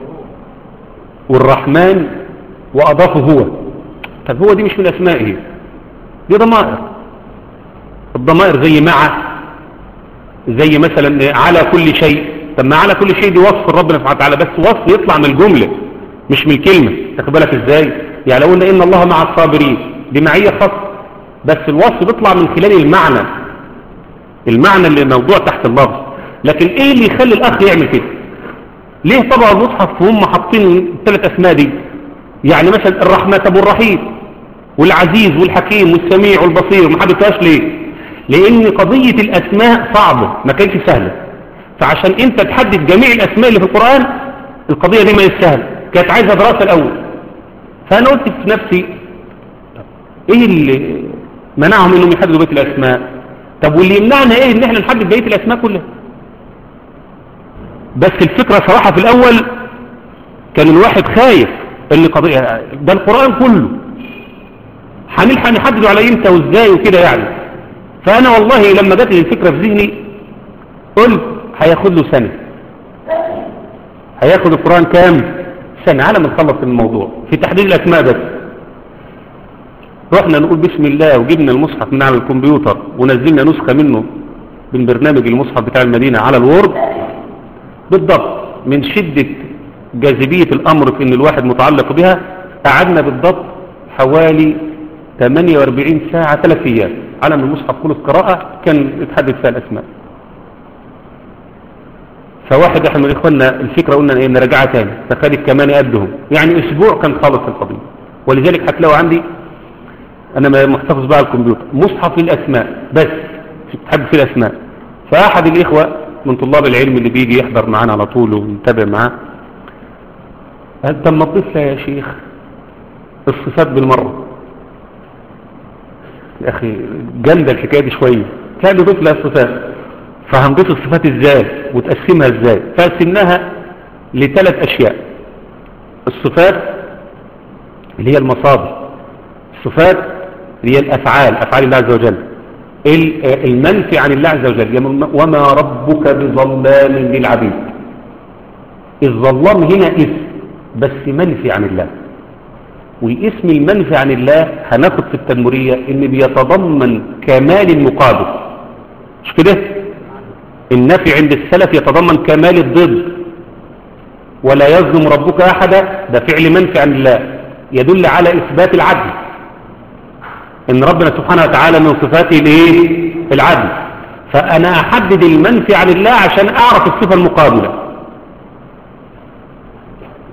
والرحمن وأضافه هو طب هو دي مش من أسمائه دي ضمائر الضمائر زي مع زي مثلا على كل شيء طب ما على كل شيء دي وصف ربنا سبحانه وتعالى بس وصف يطلع من الجملة مش من الكلمة تاخد بالك ازاي يعني لو قلنا ان الله مع الصابرين دي معية خاصة بس الوصف بيطلع من خلال المعنى المعنى اللي موضوع تحت اللفظ لكن ايه اللي يخلي الاخ يعمل كده ليه طبعا المصحف هم حاطين الثلاث اسماء دي يعني مثلا الرحمة ابو الرحيم والعزيز والحكيم والسميع والبصير ما حدثهاش ليه لان قضية الاسماء صعبة ما كانش سهلة فعشان انت تحدد جميع الاسماء اللي في القرآن القضية دي ما يستاهل كانت عايزة دراسة الاول فانا قلت في نفسي ايه اللي منعهم انهم يحددوا بيت الاسماء طب واللي يمنعنا ايه ان احنا نحدد بيت الاسماء كلها بس الفكرة صراحة في الاول كان الواحد خايف اللي قضية ده القرآن كله هنلحق نحدده على امتى وازاي وكده يعني فانا والله لما جات لي الفكرة في ذهني قلت هياخد له سنة هياخد القرآن كام سنة على ما نخلص الموضوع في تحديد الاسماء بس رحنا نقول بسم الله وجبنا المصحف من على الكمبيوتر ونزلنا نسخة منه من برنامج المصحف بتاع المدينة على الوورد بالضبط من شدة جاذبية الأمر في أن الواحد متعلق بها قعدنا بالضبط حوالي 48 ساعة ثلاث أيام على ما المصحف كله قراءة كان يتحدث فيها الأسماء فواحد احنا من إخواننا الفكرة قلنا ايه نرجعها تاني فخدت كمان قدهم يعني أسبوع كان خالص في القضية ولذلك هتلاقوا عندي أنا محتفظ بقى على الكمبيوتر مصحف للأسماء بس تحدث في الأسماء فأحد الإخوة من طلاب العلم اللي بيجي يحضر معانا على طول وينتبه معاه قال طب ما تضيف لها يا شيخ الصفات بالمرة يا أخي جامدة الحكاية دي شوية كان يضيف لها الصفات فهنضيف الصفات ازاي وتقسمها ازاي فقسمناها لثلاث أشياء الصفات اللي هي المصادر الصفات اللي هي الأفعال أفعال الله عز وجل المنفي عن الله عز وجل وما ربك بظلام للعبيد الظلام هنا اسم بس منفي عن الله واسم المنفي عن الله هناخد في التنمرية ان بيتضمن كمال المقابل مش كده النفي عند السلف يتضمن كمال الضد ولا يظلم ربك احدا ده فعل منفي عن الله يدل على اثبات العدل ان ربنا سبحانه وتعالى من صفاته الايه العدل فانا احدد المنفي عن الله عشان اعرف الصفه المقابله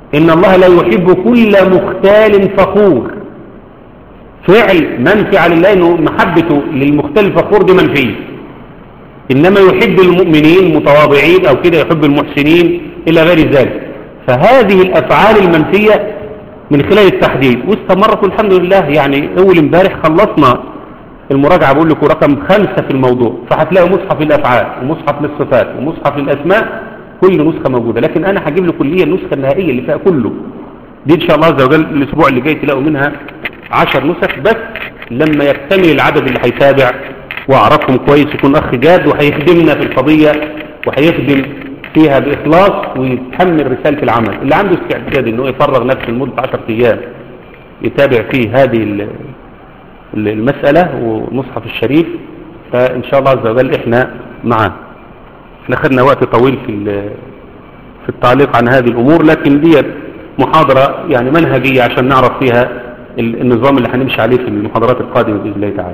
إن الله لا يحب كل مختال فخور فعل منفي لله إنه محبته للمختال الفخور دي منفية إنما يحب المؤمنين متواضعين أو كده يحب المحسنين إلى غير ذلك فهذه الأفعال المنفية من خلال التحديد واستمرت الحمد لله يعني أول امبارح خلصنا المراجعة بقول لكم رقم خمسة في الموضوع فهتلاقوا مصحف الأفعال ومصحف للصفات ومصحف للأسماء كل نسخة موجودة لكن أنا هجيب لكم اللي هي النسخة النهائية اللي فيها كله دي إن شاء الله عز وجل الأسبوع اللي جاي تلاقوا منها عشر نسخ بس لما يكتمل العدد اللي هيتابع وأعرفهم كويس يكون أخ جاد وهيخدمنا في القضية وهيخدم فيها بإخلاص ويتحمل رسالة العمل اللي عنده استعداد إنه يفرغ نفسه لمدة 10 أيام يتابع فيه هذه المسألة والمصحف الشريف فإن شاء الله عز وجل إحنا معاه احنا خدنا وقت طويل في في التعليق عن هذه الأمور لكن دي محاضرة يعني منهجية عشان نعرف فيها النظام اللي هنمشي عليه في المحاضرات القادمة بإذن الله تعالى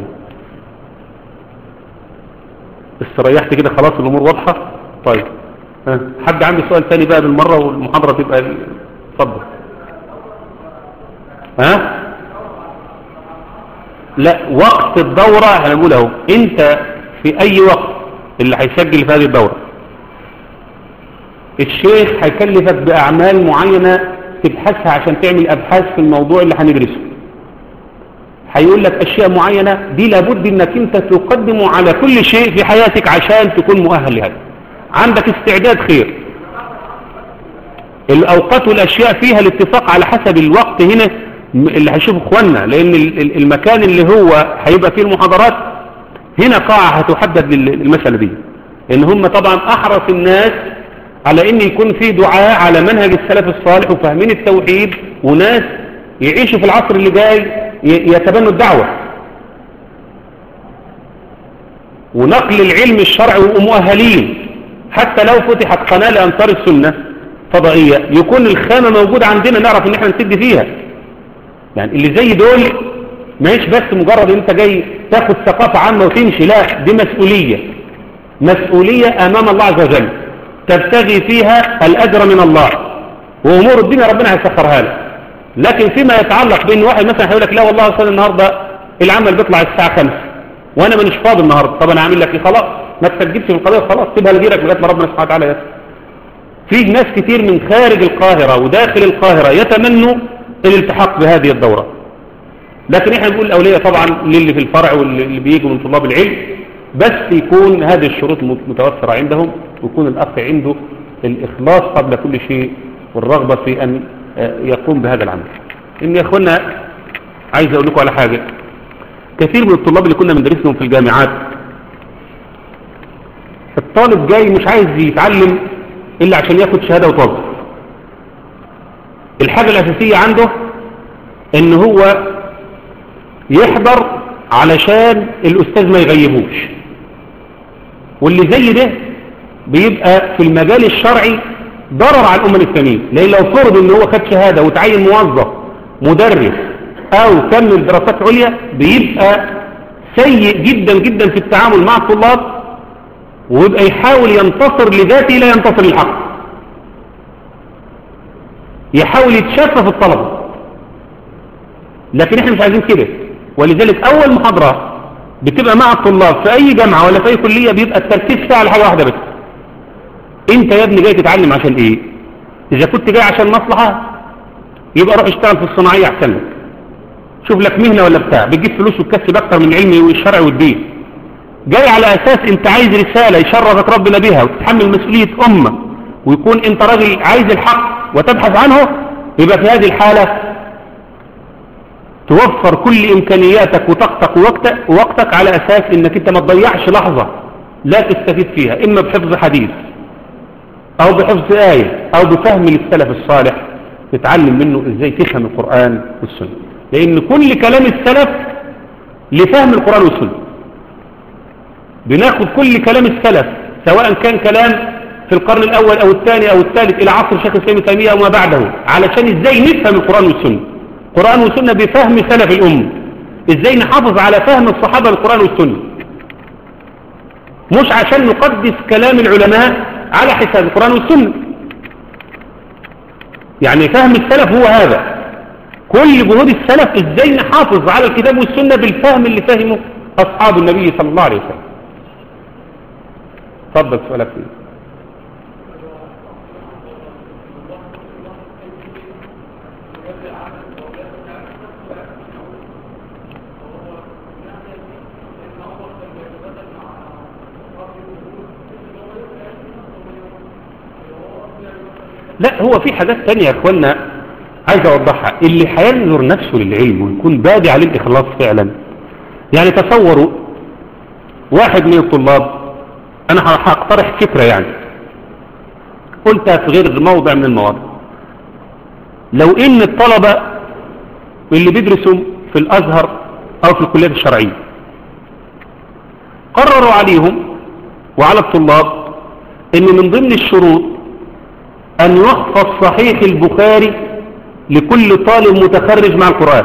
استريحت كده خلاص الأمور واضحة طيب ها. حد عنده سؤال ثاني بقى بالمرة والمحاضرة تبقى اتفضل ها لا وقت الدورة هنقول اهو انت في اي وقت اللي هيسجل في هذه الدورة الشيخ هيكلفك باعمال معينة تبحثها عشان تعمل ابحاث في الموضوع اللي هندرسه هيقول لك اشياء معينة دي لابد انك انت تقدمه على كل شيء في حياتك عشان تكون مؤهل لهذا عندك استعداد خير الاوقات والاشياء فيها الاتفاق على حسب الوقت هنا اللي هيشوف اخواننا لان المكان اللي هو هيبقى فيه المحاضرات هنا قاعة هتحدد للمسألة دي ان هم طبعا احرص الناس على ان يكون في دعاء على منهج السلف الصالح وفاهمين التوحيد وناس يعيشوا في العصر اللي جاي يتبنوا الدعوة ونقل العلم الشرعي ومؤهلين حتى لو فتحت قناة لأنصار السنة فضائية يكون الخامة موجودة عندنا نعرف ان احنا نسد فيها يعني اللي زي دول ماهيش بس مجرد انت جاي تاخد ثقافة عامة وتمشي لا دي مسؤولية مسؤولية امام الله عز وجل تبتغي فيها الاجر من الله وامور الدنيا ربنا هيسخرها لك لكن فيما يتعلق بان واحد مثلا هيقول لك لا والله اصلا النهاردة العمل بيطلع الساعة 5 وانا مانيش فاضي النهاردة طب انا اعمل لك ايه خلاص ما تسجلش في القضية خلاص سيبها لغيرك لغايه ما ربنا سبحانه وتعالى يسر في ناس كتير من خارج القاهرة وداخل القاهرة يتمنوا الالتحاق بهذه الدورة لكن احنا نقول الأولية طبعا للي في الفرع واللي بيجوا من طلاب العلم بس يكون هذه الشروط متوفرة عندهم ويكون الأخ عنده الإخلاص قبل كل شيء والرغبة في أن يقوم بهذا العمل إن يا أخوانا عايز أقول لكم على حاجة كثير من الطلاب اللي كنا بندرسهم في الجامعات الطالب جاي مش عايز يتعلم إلا عشان ياخد شهادة وتوظف الحاجة الأساسية عنده إن هو يحضر علشان الأستاذ ما يغيبوش واللي زي ده بيبقى في المجال الشرعي ضرر على الأمة الإسلامية لأن لو فرض إن هو خد شهادة وتعين موظف مدرس أو كمل دراسات عليا بيبقى سيء جدا جدا في التعامل مع الطلاب ويبقى يحاول ينتصر لذاته لا ينتصر للحق يحاول يتشفى في الطلبة لكن احنا مش عايزين كده ولذلك اول محاضرة بتبقى مع الطلاب في اي جامعة ولا في اي كلية بيبقى التركيز فيها على حاجة واحدة بس انت يا ابني جاي تتعلم عشان ايه اذا كنت جاي عشان مصلحة يبقى روح اشتغل في الصناعية احسن لك شوف لك مهنة ولا بتاع بتجيب فلوس وتكسب اكتر من العلم والشرع والدين جاي على اساس انت عايز رسالة يشرفك ربنا بها وتتحمل مسؤولية امة ويكون انت راجل عايز الحق وتبحث عنه يبقى في هذه الحالة توفر كل إمكانياتك وطاقتك ووقتك, ووقتك على أساس إنك أنت ما تضيعش لحظة لا تستفيد فيها إما بحفظ حديث أو بحفظ آية أو بفهم للسلف الصالح تتعلم منه إزاي تفهم القرآن والسنة لأن كل كلام السلف لفهم القرآن والسنة بناخد كل كلام السلف سواء كان كلام في القرن الأول أو الثاني أو الثالث إلى عصر شيخ الإسلام تيمية وما بعده علشان إزاي نفهم القرآن والسنة القرآن والسنة بفهم سلف الأمة إزاي نحافظ على فهم الصحابة للقرآن والسنة مش عشان نقدس كلام العلماء على حساب القرآن والسنة يعني فهم السلف هو هذا كل جهود السلف ازاي نحافظ على الكتاب والسنة بالفهم اللي فهمه أصحاب النبي صلى الله عليه وسلم تفضل سؤالك فيه لا هو في حاجات تانية يا اخوانا عايز اوضحها اللي هينظر نفسه للعلم ويكون بادي عليه الاخلاص فعلا يعني تصوروا واحد من الطلاب انا هقترح فكرة يعني قلتها في غير موضع من المواضع لو ان الطلبة اللي بيدرسوا في الازهر او في الكليات الشرعية قرروا عليهم وعلى الطلاب ان من ضمن الشروط أن يحفظ صحيح البخاري لكل طالب متخرج مع القرآن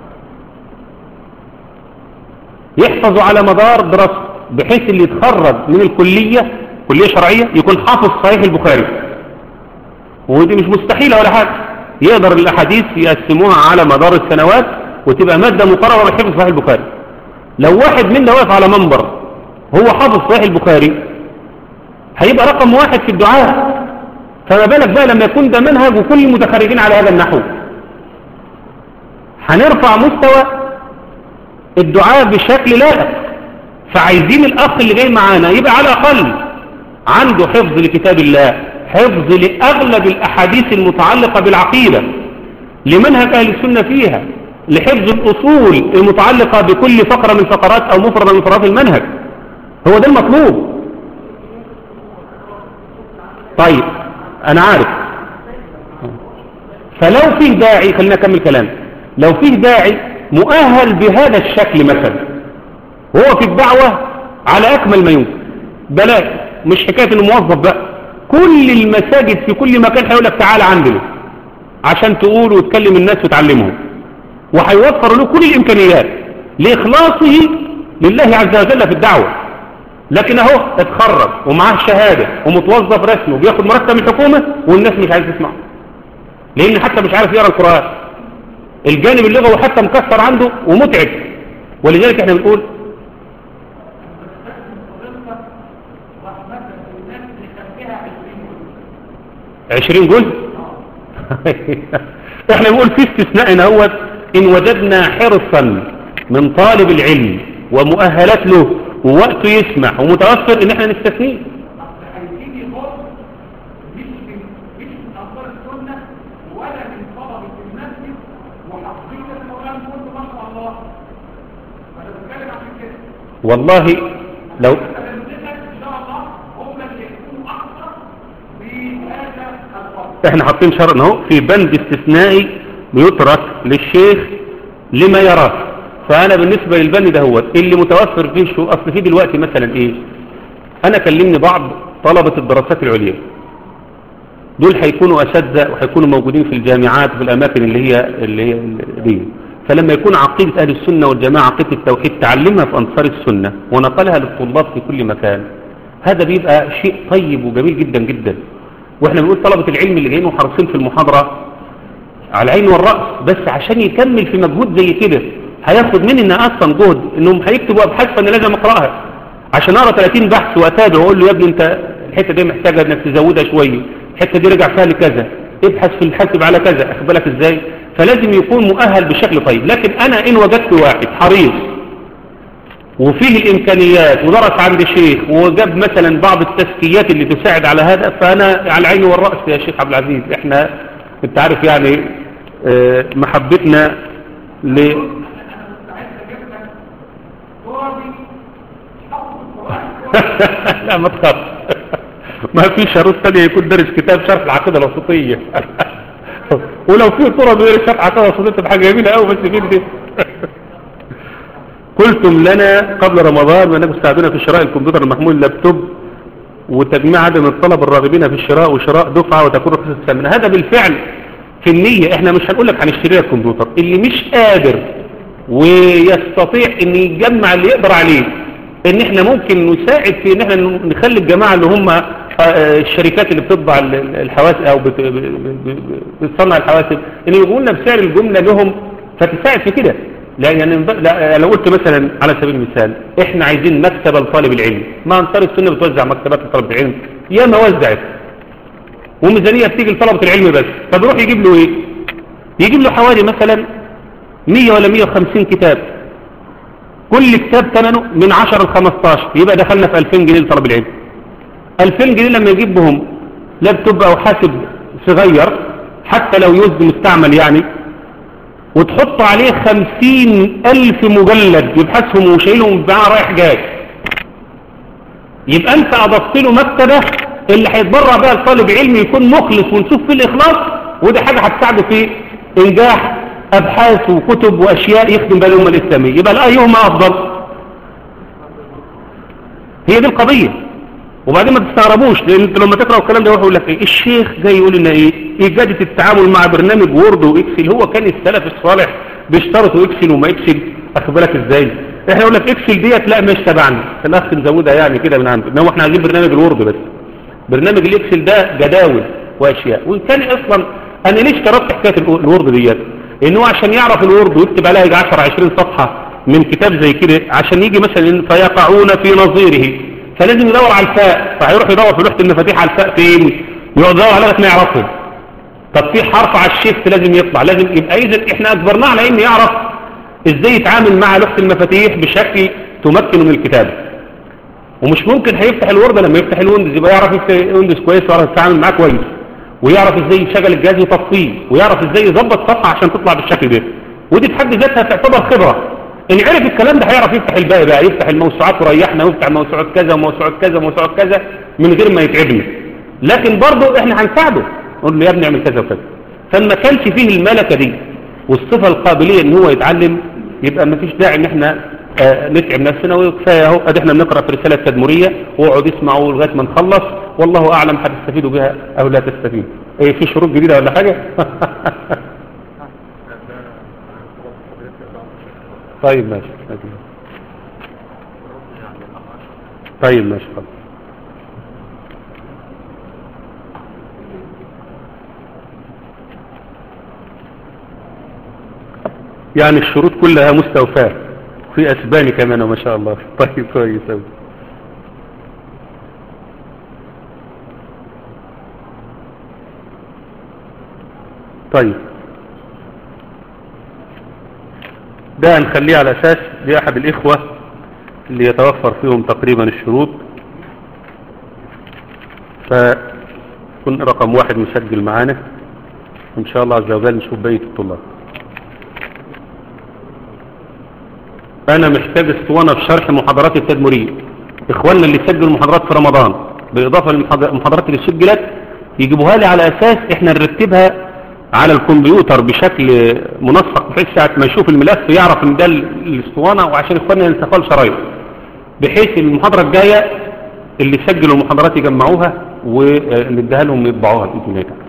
يحفظ على مدار دراسته بحيث اللي يتخرج من الكلية كلية شرعية يكون حافظ صحيح البخاري ودي مش مستحيلة ولا حاجة يقدر الأحاديث يقسموها على مدار السنوات وتبقى مادة مقررة بحفظ صحيح البخاري لو واحد منا واقف على منبر هو حافظ صحيح البخاري هيبقى رقم واحد في الدعاء فما بالك بقى لما يكون ده منهج وكل المتخرجين على هذا النحو هنرفع مستوى الدعاء بشكل لائق فعايزين الأخ اللي جاي معانا يبقى على الأقل عنده حفظ لكتاب الله حفظ لأغلب الأحاديث المتعلقة بالعقيدة لمنهج أهل السنة فيها لحفظ الأصول المتعلقة بكل فقرة من فقرات أو مفردة من فقرات المنهج هو ده المطلوب طيب أنا عارف فلو فيه داعي خلينا أكمل كلام لو فيه داعي مؤهل بهذا الشكل مثلا وهو في الدعوة على أكمل ما يمكن بلاش مش حكاية انه موظف بقى كل المساجد في كل مكان هيقول لك تعالى عندنا عشان تقول وتكلم الناس وتعلمهم وهيوفر له كل الإمكانيات لإخلاصه لله عز وجل في الدعوة لكن اهو اتخرج ومعاه شهادة ومتوظف رسمي وبياخد مرتب من الحكومة والناس مش عايزة تسمعه لان حتى مش عارف يقرا القرآن الجانب اللغوي حتى مكسر عنده ومتعب ولذلك احنا بنقول عشرين جزء احنا بنقول في استثناء هو ان وجدنا حرصا من طالب العلم ومؤهلات له ووقته يسمح ومتوفر ان احنا نستثنيه والله لو احنا حاطين شرط اهو في بند استثنائي بيترك للشيخ لما يراه فانا بالنسبة للبند ده هو اللي متوفر فيه شو اصل فيه دلوقتي مثلا ايه انا كلمني بعض طلبة الدراسات العليا دول هيكونوا اساتذه وهيكونوا موجودين في الجامعات وفي الاماكن اللي هي اللي هي دي فلما يكون عقيدة اهل السنة والجماعة عقيدة التوحيد تعلمها في انصار السنة ونقلها للطلاب في كل مكان هذا بيبقى شيء طيب وجميل جدا جدا واحنا بنقول طلبة العلم اللي جايين وحريصين في المحاضرة على العين والرأس بس عشان يكمل في مجهود زي كده هياخد مننا اصلا جهد انهم هيكتبوا ابحاث فانا لازم اقراها عشان اقرا 30 بحث واتابع واقول له يا ابني انت الحته دي محتاجه انك تزودها شويه الحته دي رجع فيها لكذا ابحث في الحاسب على كذا اخد بالك ازاي فلازم يكون مؤهل بشكل طيب لكن انا ان وجدت واحد حريص وفيه الامكانيات ودرس عند شيخ وجاب مثلا بعض التزكيات اللي تساعد على هذا فانا على العين والراس يا شيخ عبد العزيز احنا انت عارف يعني اه محبتنا ل لا ما تخاف ما في شروط ثانيه يكون درس كتاب شرح العقيده الوسطيه ولو في طرق بدرس شرح العقيده الوسطيه تبقى حاجه جميله قوي بس فين دي قلتم لنا قبل رمضان وانكم تساعدونا في شراء الكمبيوتر المحمول اللابتوب وتجميع عدد من الطلبه الراغبين في الشراء وشراء دفعه وتكون رخصه الثمن هذا بالفعل في النية احنا مش هنقول لك هنشتري لك كمبيوتر اللي مش قادر ويستطيع ان يجمع اللي يقدر عليه ان احنا ممكن نساعد في ان احنا نخلي الجماعة اللي هم آه، الشركات اللي بتطبع ال- ال- الحواسب او بت- ب- ب- ب- بتصنع الحواسب ان يقولوا لنا بسعر الجمله لهم فتساعد في كده لا يعني ب- لا لو قلت مثلا على سبيل المثال احنا عايزين مكتبه لطالب العلم ما انصار السنه بتوزع مكتبات لطالب العلم يا ما وزعت وميزانيه بتيجي لطلبه العلم بس طب يروح يجيب له ايه يجيب له حوالي مثلا 100 ولا 150 كتاب كل كتاب ثمنه من 10 ل 15 يبقى دخلنا في 2000 جنيه لطلب العلم 2000 جنيه لما يجيب بهم لابتوب او حاسب صغير حتى لو يوز مستعمل يعني وتحط عليه 50 ألف مجلد يبحثهم وشايلهم معاه رايح جاي يبقى انت اضفت له مكتبة اللي هيتبرع بها لطالب علم يكون مخلص ونشوف فيه الاخلاص ودي حاجة هتساعده في انجاح ابحاث وكتب واشياء يخدم بها الامه الاسلاميه يبقى لا ايهما افضل هي دي القضيه وبعدين ما تستغربوش لان انت لما تقرا الكلام ده يقول لك ايه الشيخ جاي يقول لنا ايه اجاده التعامل مع برنامج وورد واكسل هو كان السلف الصالح بيشترطوا اكسل وما اكسل اخد بالك ازاي احنا نقول لك اكسل ديت لا مش تبعنا الاخ نزودها يعني كده من عنده انما احنا عايزين برنامج الوورد بس برنامج الاكسل ده جداول واشياء وان كان اصلا انا ليش اشترطت حكايه الو- الوورد ديت ان هو عشان يعرف الوورد ويكتب عليها يجي 10 20 صفحه من كتاب زي كده عشان يجي مثلا فيقعون في نظيره فلازم يدور على الفاء فهيروح يدور في لوحه المفاتيح على الفاء فين يقعد يدور عليها لغايه ما يعرفها طب في حرف على الشيفت لازم يطلع لازم يبقى اذا احنا اجبرناه على انه يعرف ازاي يتعامل مع لوحه المفاتيح بشكل تمكنه من الكتابه ومش ممكن هيفتح الوورد لما يفتح الويندوز يبقى يعرف يفتح الويندوز كويس ويعرف يتعامل معاه كويس ويعرف ازاي يشغل الجهاز ويطفيه ويعرف ازاي يظبط صفحه عشان تطلع بالشكل ده ودي في حد ذاتها تعتبر خبره ان عرف الكلام ده هيعرف يفتح الباقي بقى يفتح الموسوعات وريحنا ويفتح موسوعات كذا وموسوعات كذا وموسوعات كذا من غير ما يتعبنا لكن برضه احنا هنساعده نقول له يا ابني اعمل كذا وكذا فما كانش فيه الملكه دي والصفه القابليه ان هو يتعلم يبقى ما فيش داعي ان احنا آه، نتعب نفسنا وكفايه اهو ادي احنا بنقرا في رساله تدمريه واقعد اسمعوا لغايه ما نخلص والله اعلم هتستفيدوا بها او لا تستفيدوا ايه في شروط جديده ولا حاجه طيب ماشي ماشي. طيب ماشي خلاص يعني الشروط كلها مستوفاة في أسباني كمان ما شاء الله طيب كويس أوي طيب ده هنخليه على أساس لأحد الإخوة اللي يتوفر فيهم تقريبا الشروط فكن رقم واحد مسجل معانا وإن شاء الله عز وجل نشوف بقية الطلاب انا محتاج اسطوانة في شرح محاضرات التدمرية اخواننا اللي سجلوا محاضرات في رمضان بالاضافة للمحاضرات اللي سجلت يجيبوها لي على اساس احنا نرتبها على الكمبيوتر بشكل منسق بحيث ساعة ما يشوف الملف يعرف ان ده الاسطوانة وعشان اخواننا ينتقل شرايط بحيث المحاضرة الجاية اللي سجلوا المحاضرات يجمعوها ونديها لهم يطبعوها باذن الله تعالى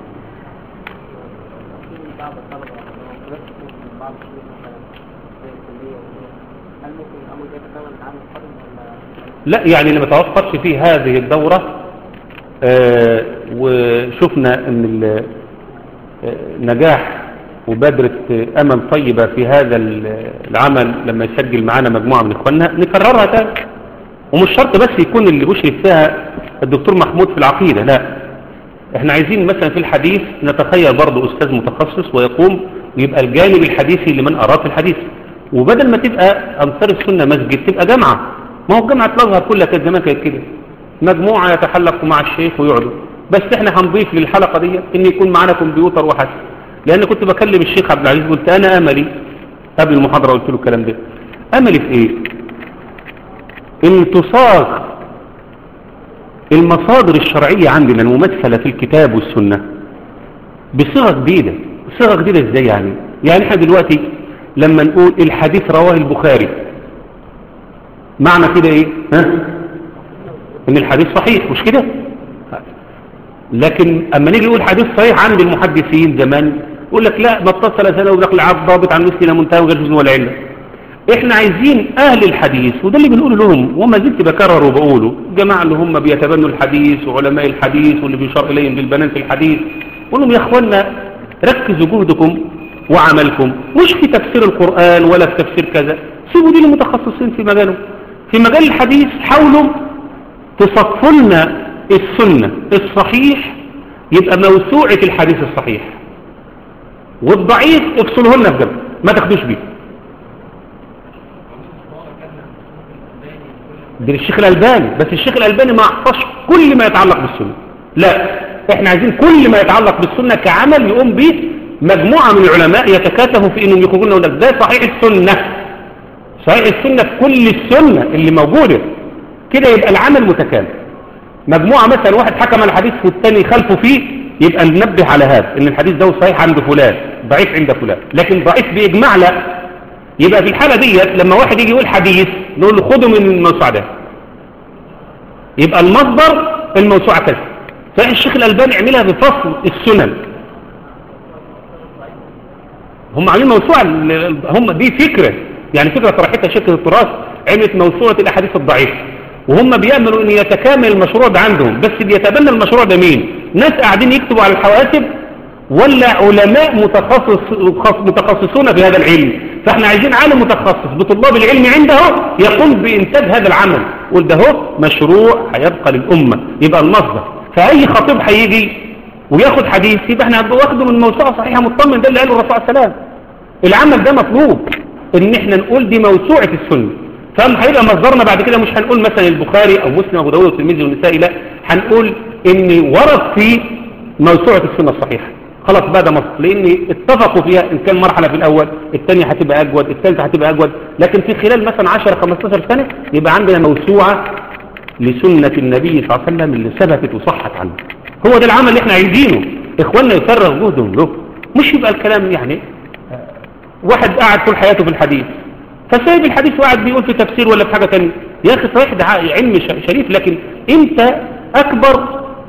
بعض الطلبة لو درست من بعض الشيوخ مثلا زي الكلية وكده هل ممكن الأمر ده يتكون العام القادم ولا لا يعني اللي ما توفرش فيه هذه الدورة آه، وشفنا ان ال- آه، نجاح وبادرة آه، امل طيبة في هذا ال- العمل لما يسجل معانا مجموعة من اخواننا نكررها تاني ومش شرط بس يكون اللي بيشرف فيها الدكتور محمود في العقيدة لا احنا عايزين مثلا في الحديث نتخيل برضه استاذ متخصص ويقوم ويبقى الجانب الحديثي لمن اراد في الحديث وبدل ما تبقى انصار السنه مسجد تبقى جامعه ما هو جامعه الازهر كلها كانت زمان كانت كده مجموعه يتحلقوا مع الشيخ ويقعدوا بس احنا هنضيف للحلقه دي ان يكون معانا كمبيوتر وحسب لان كنت بكلم الشيخ عبد العزيز قلت انا املي قبل المحاضره قلت له الكلام ده املي في ايه ان تصاغ المصادر الشرعية عندنا الممثلة في الكتاب والسنة بصيغة جديدة صيغة جديدة ازاي يعني يعني احنا دلوقتي لما نقول الحديث رواه البخاري معنى كده ايه ها ان الحديث صحيح مش كده لكن اما نيجي نقول حديث صحيح عند المحدثين زمان يقول لك لا ما اتصل سنه ودخل العبد ضابط عن مثل منتهى وغير جزء ولا عله احنا عايزين اهل الحديث وده اللي بنقوله لهم وما زلت بكرر وبقوله الجماعة اللي هم بيتبنوا الحديث وعلماء الحديث واللي بيشار اليهم بالبنان في الحديث قول لهم يا اخوانا ركزوا جهدكم وعملكم مش في تفسير القرآن ولا في تفسير كذا سيبوا دي المتخصصين في مجالهم في مجال الحديث حاولوا تصفوا لنا السنة الصحيح يبقى موسوعة الحديث الصحيح والضعيف افصله لنا في جنب ما تاخدوش بيه ده الشيخ الألباني بس الشيخ الألباني ما احفظش كل ما يتعلق بالسنة لا احنا عايزين كل ما يتعلق بالسنة كعمل يقوم به مجموعة من العلماء يتكاتفوا في انهم يخرجون لنا ده صحيح السنة صحيح السنة في كل السنة اللي موجودة كده يبقى العمل متكامل مجموعة مثلا واحد حكم الحديث والتاني خلفه فيه يبقى ننبه على هذا ان الحديث ده صحيح عند فلان ضعيف عند فلان لكن ضعيف بإجماع لا يبقى في الحالة ديت لما واحد يجي يقول حديث نقول له خده من الموسوعة ده يبقى المصدر الموسوعة كذا صحيح الشيخ الألباني عملها بفصل السنن هم عاملين موسوعة هم دي فكرة يعني فكرة طرحتها شركة التراث عملت موسوعة الأحاديث الضعيفة وهم بيعملوا ان يتكامل المشروع ده عندهم بس بيتبنى المشروع ده مين ناس قاعدين يكتبوا على الحواسب ولا علماء متخصص متخصصون في هذا العلم فاحنا عايزين عالم متخصص بطلاب العلم عنده يقوم بإنتاج هذا العمل وده هو مشروع هيبقى للأمة يبقى المصدر فأي خطيب هيجي وياخد حديث يبقى احنا واخده من موسوعة صحيحة مطمن ده اللي قاله الرسول عليه السلام العمل ده مطلوب ان احنا نقول دي موسوعة السنة فهم هيبقى مصدرنا بعد كده مش هنقول مثلا البخاري او مسلم ابو داود والترمذي والنسائي لا هنقول ان ورد في موسوعة السنة الصحيحة خلاص بقى ده مصر لان اتفقوا فيها ان كان مرحلة في الاول الثانية هتبقى اجود الثالثة هتبقى اجود لكن في خلال مثلا 10 15 سنة يبقى عندنا موسوعة لسنة النبي صلى الله عليه وسلم اللي ثبتت وصحت عنه هو ده العمل اللي احنا عايزينه اخواننا يفرغ جهدهم له مش يبقى الكلام يعني واحد قاعد طول حياته في الحديث فسايب الحديث وقاعد بيقول في تفسير ولا في حاجة تانية يا أخي صحيح ده علم شريف لكن أنت أكبر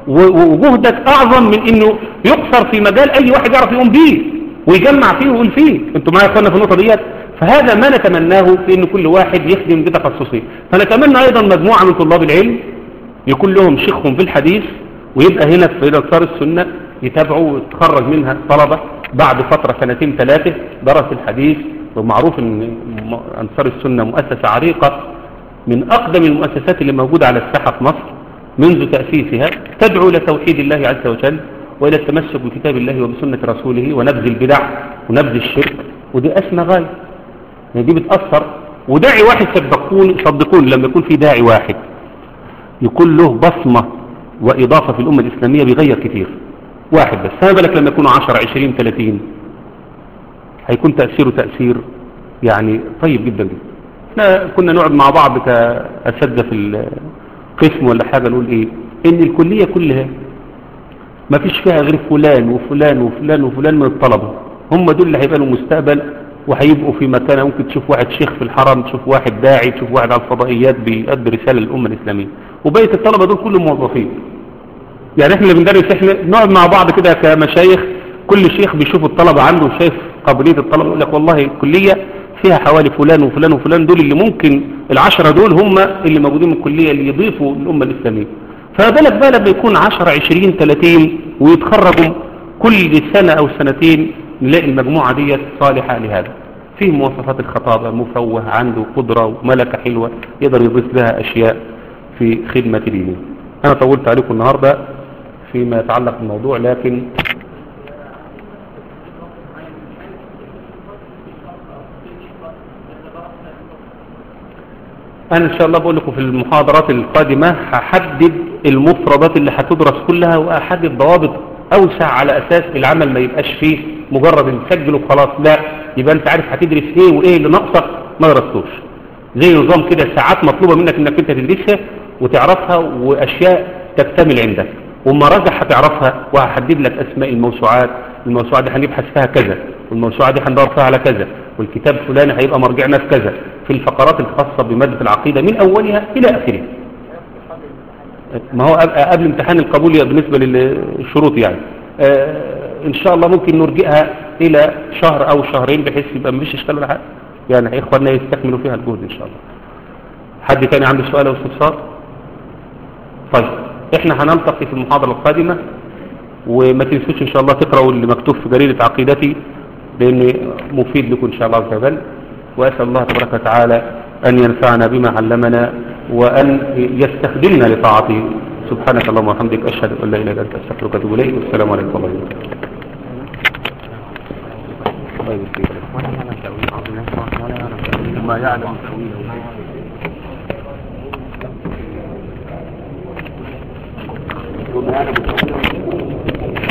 وجهدك أعظم من أنه يقصر في مجال أي واحد يعرف يقوم به ويجمع فيه ويقول فيه أنتم معايا أخوانا في النقطة ديت فهذا ما نتمناه في أن كل واحد يخدم بتخصصه فنتمنى أيضا مجموعة من طلاب العلم يكون لهم شيخهم في الحديث ويبقى هنا في أنصار السنة يتابعوا ويتخرج منها طلبة بعد فترة سنتين ثلاثة درس الحديث ومعروف ان انصار السنة مؤسسة عريقة من اقدم المؤسسات اللي موجودة على الساحة في مصر منذ تأسيسها تدعو الى توحيد الله عز وجل والى التمسك بكتاب الله وبسنة رسوله ونبذ البدع ونبذ الشرك ودي اسمى غاية يعني دي بتأثر وداعي واحد صدقون صدقون لما يكون في داعي واحد يكون له بصمة وإضافة في الأمة الإسلامية بيغير كتير واحد بس فما بالك لما يكونوا 10 20 30 هيكون تأثيره تأثير يعني طيب جدا جدا احنا كنا نقعد مع بعض كأساتذة في القسم ولا حاجة نقول ايه ان الكلية كلها ما فيش فيها غير فلان وفلان وفلان وفلان من الطلبة هم دول اللي هيبقى لهم مستقبل وهيبقوا في مكانه ممكن تشوف واحد شيخ في الحرم تشوف واحد داعي تشوف واحد على الفضائيات بيؤدي رسالة للأمة الإسلامية وبقية الطلبة دول كلهم موظفين يعني احنا اللي بندرس احنا نقعد مع بعض كده كمشايخ كل شيخ بيشوف الطلبة عنده وشايف قابلية الطلبة يقول لك والله الكلية فيها حوالي فلان وفلان وفلان دول اللي ممكن العشرة دول هم اللي موجودين من الكلية اللي يضيفوا الأمة الإسلامية فبالك بقى لما يكون 10 20 30 ويتخرجوا كل سنة أو سنتين نلاقي المجموعة دي صالحة لهذا فيه مواصفات الخطابة مفوه عنده قدرة وملكة حلوة يقدر يضيف لها أشياء في خدمة دينه أنا طولت عليكم النهاردة فيما يتعلق بالموضوع لكن أنا إن شاء الله بقول لكم في المحاضرات القادمة هحدد المفردات اللي هتدرس كلها وأحدد ضوابط أوسع على أساس العمل ما يبقاش فيه مجرد نسجل وخلاص لا يبقى أنت عارف هتدرس إيه وإيه اللي ناقصك ما درستوش زي نظام كده ساعات مطلوبة منك إنك أنت تدرسها وتعرفها وأشياء تكتمل عندك ومراجع هتعرفها وهحدد لك أسماء الموسوعات الموسوعة دي هنبحث فيها كذا والموسوعة دي هندور فيها على كذا والكتاب فلان هيبقى مرجعنا في كذا في الفقرات الخاصة بمادة العقيدة من أولها إلى آخرها ما هو قبل امتحان القبول بالنسبة للشروط يعني آه إن شاء الله ممكن نرجئها إلى شهر أو شهرين بحيث يبقى مفيش إشكال ولا حاجة يعني إخواننا يستكملوا فيها الجهد إن شاء الله حد تاني عنده سؤال أو استفسار طيب احنا هنلتقي في المحاضرة القادمة وما تنسوش ان شاء الله تقرأوا اللي مكتوب في جريدة عقيدتي لان مفيد لكم ان شاء الله عز وجل واسأل الله تبارك وتعالى ان ينفعنا بما علمنا وان يستخدمنا لطاعته سبحانك اللهم وبحمدك اشهد ان لا اله الا انت استغفرك واتوب اليك والسلام عليكم ورحمه الله وبركاته ما يعلم تأويله